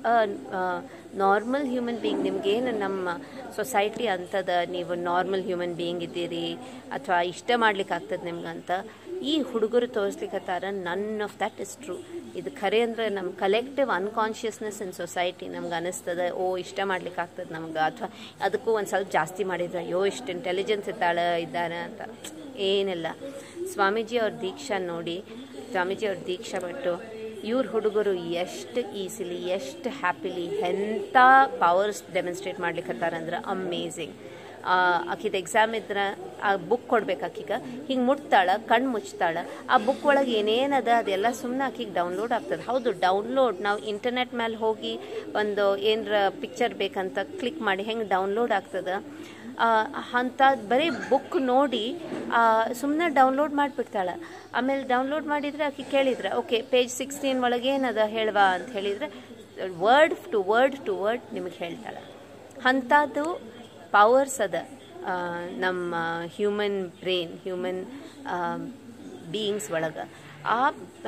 normal human being ನಿಮ್ಗೇನು ನಮ್ಮ ಸೊಸೈಟಿ ಅಂತದ ನೀವು ನಾರ್ಮಲ್ ಹ್ಯೂಮನ್ ಬೀಯಿಂಗ್ ಇದ್ದೀರಿ ಅಥವಾ ಇಷ್ಟ ಮಾಡ್ಲಿಕ್ಕೆ ಆಗ್ತದೆ ನಿಮ್ಗಂತ ಈ ಹುಡುಗರು ತೋರಿಸ್ಲಿಕ್ಕತ್ತಾರ none of that is true ಇದು ಖರೆ ಅಂದ್ರೆ ನಮ್ಮ ಕಲೆಕ್ಟಿವ್ ಅನ್ಕಾನ್ಷಿಯಸ್ನೆಸ್ ಇನ್ ಸೊಸೈಟಿ ನಮ್ಗೆ ಅನಿಸ್ತದೆ ಓ ಇಷ್ಟ ಮಾಡ್ಲಿಕ್ಕೆ ಆಗ್ತದೆ ನಮ್ಗೆ ಅಥವಾ ಅದಕ್ಕೂ ಒಂದು ಸ್ವಲ್ಪ ಜಾಸ್ತಿ ಮಾಡಿದ್ರೆ ಅಯ್ಯೋ ಇಷ್ಟು ಇಂಟೆಲಿಜೆನ್ಸ್ ಇದ್ದಾಳೆ ಇದ್ದಾನೆ ಅಂತ ಏನಿಲ್ಲ ಸ್ವಾಮೀಜಿ ಅವ್ರ ದೀಕ್ಷಾ ನೋಡಿ ಸ್ವಾಮೀಜಿ ಅವ್ರ ದೀಕ್ಷಾ ಬಿಟ್ಟು ಇವ್ರ ಹುಡುಗರು ಎಷ್ಟು ಈಸಿಲಿ ಎಷ್ಟು ಹ್ಯಾಪಿಲಿ ಎಂಥ ಪವರ್ಸ್ ಡೆಮಾನ್ಸ್ಟ್ರೇಟ್ ಮಾಡ್ಲಿಕ್ಕತ್ತಾರಂದ್ರೆ ಅಮೇಝಿಂಗ್ ಆಕಿದ ಎಕ್ಸಾಮ್ ಇದ್ರೆ ಆ ಬುಕ್ ಕೊಡ್ಬೇಕು ಆಕಿಗ ಹಿಂಗೆ ಮುಟ್ತಾಳ ಕಣ್ಣು ಮುಚ್ತಾಳ ಆ ಬುಕ್ ಒಳಗೆ ಏನೇನದ ಅದೆಲ್ಲ ಸುಮ್ಮನೆ ಆಕಿಗೆ ಡೌನ್ಲೋಡ್ ಆಗ್ತದೆ ಹೌದು ಡೌನ್ಲೋಡ್ ನಾವು ಇಂಟರ್ನೆಟ್ ಮೇಲೆ ಹೋಗಿ ಒಂದು ಏನರ ಪಿಕ್ಚರ್ ಬೇಕಂತ ಕ್ಲಿಕ್ ಮಾಡಿ ಹೆಂಗೆ ಡೌನ್ಲೋಡ್ ಆಗ್ತದೆ ಅಂತ ಬರೀ ಬುಕ್ ನೋಡಿ ಸುಮ್ಮನೆ ಡೌನ್ಲೋಡ್ ಮಾಡಿಬಿಡ್ತಾಳೆ ಆಮೇಲೆ ಡೌನ್ಲೋಡ್ ಮಾಡಿದರೆ ಆಕೆ ಕೇಳಿದ್ರೆ ಓಕೆ ಪೇಜ್ ಸಿಕ್ಸ್ಟೀನ್ ಒಳಗೆ ಏನದ ಹೇಳ್ವಾ ಅಂತ ಹೇಳಿದರೆ word to word to word ನಿಮಗೆ ಹೇಳ್ತಾಳೆ ಅಂಥದ್ದು ಪವರ್ಸ್ ಅದ ಆ, ನಮ್ಮ ಹ್ಯೂಮನ್ ಬ್ರೈನ್ ಹ್ಯೂಮನ್ ಬೀಯಿಂಗ್ಸ್ ಒಳಗೆ ಆ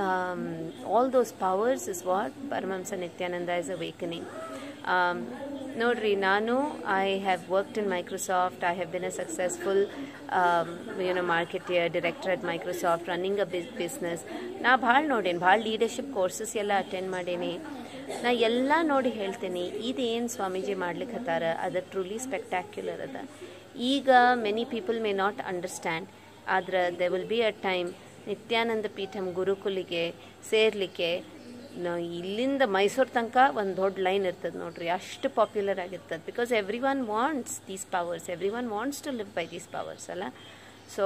all those powers is what Paramahamsa Nithyananda is awakening ನೋಡ್ರಿ ನಾನು I have worked in Microsoft I have been a successful you know marketer director at Microsoft running a ಬಿಸ್ ಬಿಸ್ನೆಸ್ ನಾ ಭಾಳ ನೋಡೇನಿ ಭಾಳ ಲೀಡರ್ಶಿಪ್ ಕೋರ್ಸಸ್ ಎಲ್ಲ attend ಮಾಡೇನಿ ನಾ ಎಲ್ಲ ನೋಡಿ ಹೇಳ್ತೀನಿ ಇದೇನು ಸ್ವಾಮೀಜಿ ಮಾಡ್ಲಿಕ್ಕೆ ಹತ್ತಾರ ಅದು ಟ್ರೂಲಿ ಸ್ಪೆಕ್ಟ್ಯಾಕ್ಯುಲರ್ ಅದ ಈಗ many people may not understand ಆದ್ರೆ they will be a time Nithyananda Peetham ಗುರುಕುಲಿಗೆ ಸೇರ್ಲಿಕ್ಕೆ ನ- ಇಲ್ಲಿಂದ ಮೈಸೂರು ತನಕ ಒಂದು ದೊಡ್ಡ ಲೈನ್ ಇರ್ತದೆ ನೋಡ್ರಿ ಅಷ್ಟು ಪಾಪ್ಯುಲರ್ ಆಗಿರ್ತದೆ because everyone wants these powers everyone wants to live by these powers ಅಲ್ಲ ಸೊ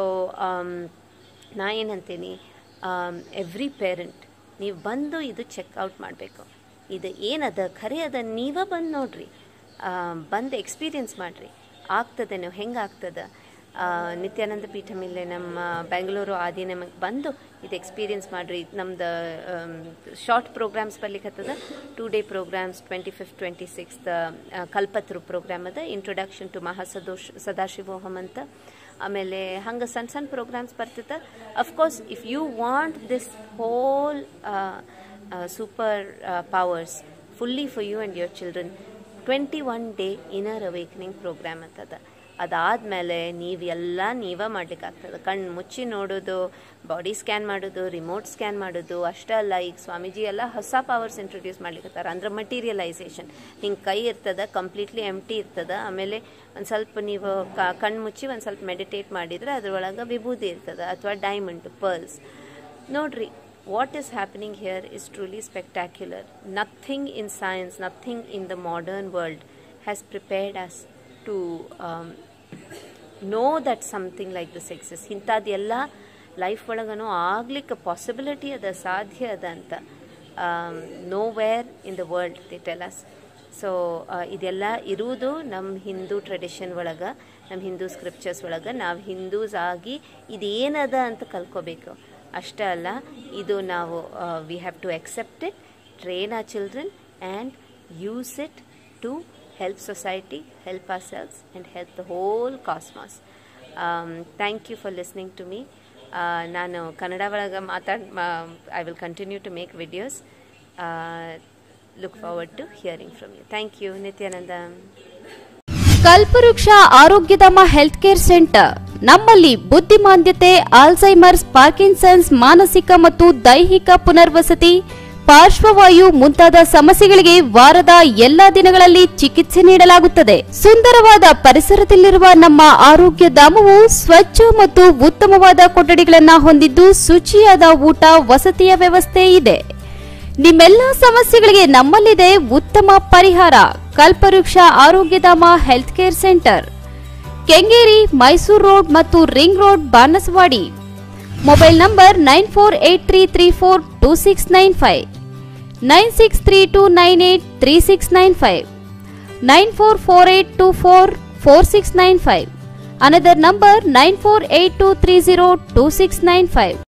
ನಾ ಏನಂತೀನಿ ಎವ್ರಿ ಪೇರೆಂಟ್ ನೀವು ಬಂದು ಇದು ಚೆಕ್ಔಟ್ ಮಾಡಬೇಕು ಇದು ಏನದ ಖರೆ ಅದ ನೀವ ಬಂದು ನೋಡ್ರಿ ಬಂದು ಎಕ್ಸ್ಪೀರಿಯನ್ಸ್ ಮಾಡಿರಿ ಆಗ್ತದೆ ನೀವು ಹೆಂಗೆ ಆಗ್ತದೆ ಆ, ನಿತ್ಯಾನಂದ ಪೀಠ ಮೇಲೆ ನಮ್ಮ ಬೆಂಗಳೂರು ಆದಿ ನಮಗೆ ಬಂದು ಇದು ಎಕ್ಸ್ಪೀರಿಯನ್ಸ್ ಮಾಡಿರಿ ನಮ್ದು ಶಾರ್ಟ್ ಪ್ರೋಗ್ರಾಮ್ಸ್ ಬರ್ಲಿಕ್ಕತ್ತದ two day programmes twenty fifth twenty sixth Kalpataru programme ಅದ ಇಂಟ್ರೊಡಕ್ಷನ್ ಟು ಮಹಾಸದೋಷ್ ಸದಾಶಿವೋಹಂ ಅಂತ ಆಮೇಲೆ ಹಂಗೆ ಸಣ್ಣ ಸಣ್ಣ ಪ್ರೋಗ್ರಾಮ್ಸ್ ಬರ್ತೈತೆ of course if you want this whole super powers fully for you and your children twenty one day inner awakening programme ಅಂತದ ಅದಾದಮೇಲೆ ನೀವೆಲ್ಲ ನೀವೇ ಮಾಡ್ಲಿಕ್ಕಾಗ್ತದೆ ಕಣ್ಣು ಮುಚ್ಚಿ ನೋಡೋದು ಬಾಡಿ ಸ್ಕ್ಯಾನ್ ಮಾಡೋದು ರಿಮೋಟ್ ಸ್ಕ್ಯಾನ್ ಮಾಡೋದು ಅಷ್ಟೇ ಅಲ್ಲ ಈಗ ಸ್ವಾಮೀಜಿ ಎಲ್ಲ ಹೊಸ ಪವರ್ಸ್ ಇಂಟ್ರೊಡ್ಯೂಸ್ ಮಾಡ್ಲಿಕ್ಕತ್ತಾರ ಅಂದ್ರೆ ಮಟೀರಿಯಲೈಸೇಷನ್ ಹಿಂಗೆ ಕೈ ಇರ್ತದ ಕಂಪ್ಲೀಟ್ಲಿ ಎಂಟಿ ಇರ್ತದ ಆಮೇಲೆ ಒಂದು ಸ್ವಲ್ಪ ನೀವು ಕಣ್ಣು ಮುಚ್ಚಿ ಒಂದು ಸ್ವಲ್ಪ ಮೆಡಿಟೇಟ್ ಮಾಡಿದ್ರೆ ಅದ್ರೊಳಗೆ ವಿಭೂತಿ ಇರ್ತದೆ ಅಥವಾ ಡೈಮಂಡ್ ಪರ್ಲ್ಸ್ ನೋಡ್ರಿ what is happening here is truly spectacular nothing in science nothing in the modern world has prepared us to know that something like this exists ಇಂಥದ್ದೆಲ್ಲ ಲೈಫ್ ಒಳಗನು ಆಗ್ಲಿಕ್ಕೆ ಪಾಸಿಬಿಲಿಟಿ ಅದ ಸಾಧ್ಯ ಅದ ಅಂತ nowhere in the world they tell us so ಇದೆಲ್ಲ ಇರುವುದು ನಮ್ಮ ಹಿಂದೂ ಟ್ರೆಡಿಷನ್ ಒಳಗೆ ನಮ್ಮ ಹಿಂದೂ ಸ್ಕ್ರಿಪ್ಚರ್ಸ್ ಒಳಗೆ ನಾವು ಹಿಂದೂಸ್ ಆಗಿ ಇದೇನದ ಅಂತ ಕಲ್ಕೋಬೇಕು ಅಷ್ಟೇ ಅಲ್ಲ ಇದು ನಾವು we have to accept it, train our children, and use it to help society, help ourselves, and help the whole cosmos. Thank you for listening to me. Nanu Kannada volaga I will continue to make videos. Look forward to hearing from you. Thank you, Nityananda. ಕಲ್ಪವೃಕ್ಷ Arogyadhama health care centre ನಮ್ಮಲ್ಲಿ ಬುದ್ಧಿಮಾಂದ್ಯತೆ Alzheimer's Parkinson's ಮಾನಸಿಕ ಮತ್ತು ದೈಹಿಕ ಪುನರ್ವಸತಿ ಪಾರ್ಶ್ವವಾಯು ಮುಂತಾದ ಸಮಸ್ಯೆಗಳಿಗೆ ವಾರದ ಎಲ್ಲಾ ದಿನಗಳಲ್ಲಿ ಚಿಕಿತ್ಸೆ ನೀಡಲಾಗುತ್ತದೆ ಸುಂದರವಾದ ಪರಿಸರದಲ್ಲಿರುವ ನಮ್ಮ ಆರೋಗ್ಯ ಧಾಮವು ಸ್ವಚ್ಛ ಮತ್ತು ಉತ್ತಮವಾದ ಕೊಠಡಿಗಳನ್ನು ಹೊಂದಿದ್ದು ಶುಚಿಯಾದ ಊಟ ವಸತಿಯ ವ್ಯವಸ್ಥೆ ಇದೆ ನಿಮ್ಮೆಲ್ಲ ಸಮಸ್ಯೆಗಳಿಗೆ ನಮ್ಮಲ್ಲಿದೆ ಉತ್ತಮ ಪರಿಹಾರ Kalpavriksha Arogyadhama health care centre Kengeri Mysuru road ಮತ್ತು ring road Banaswadi mobile number nine four eight three three four two six nine five nine six three two nine eight three six nine five nine four four eight two four four six nine five another number nine four eight two three zero two six nine five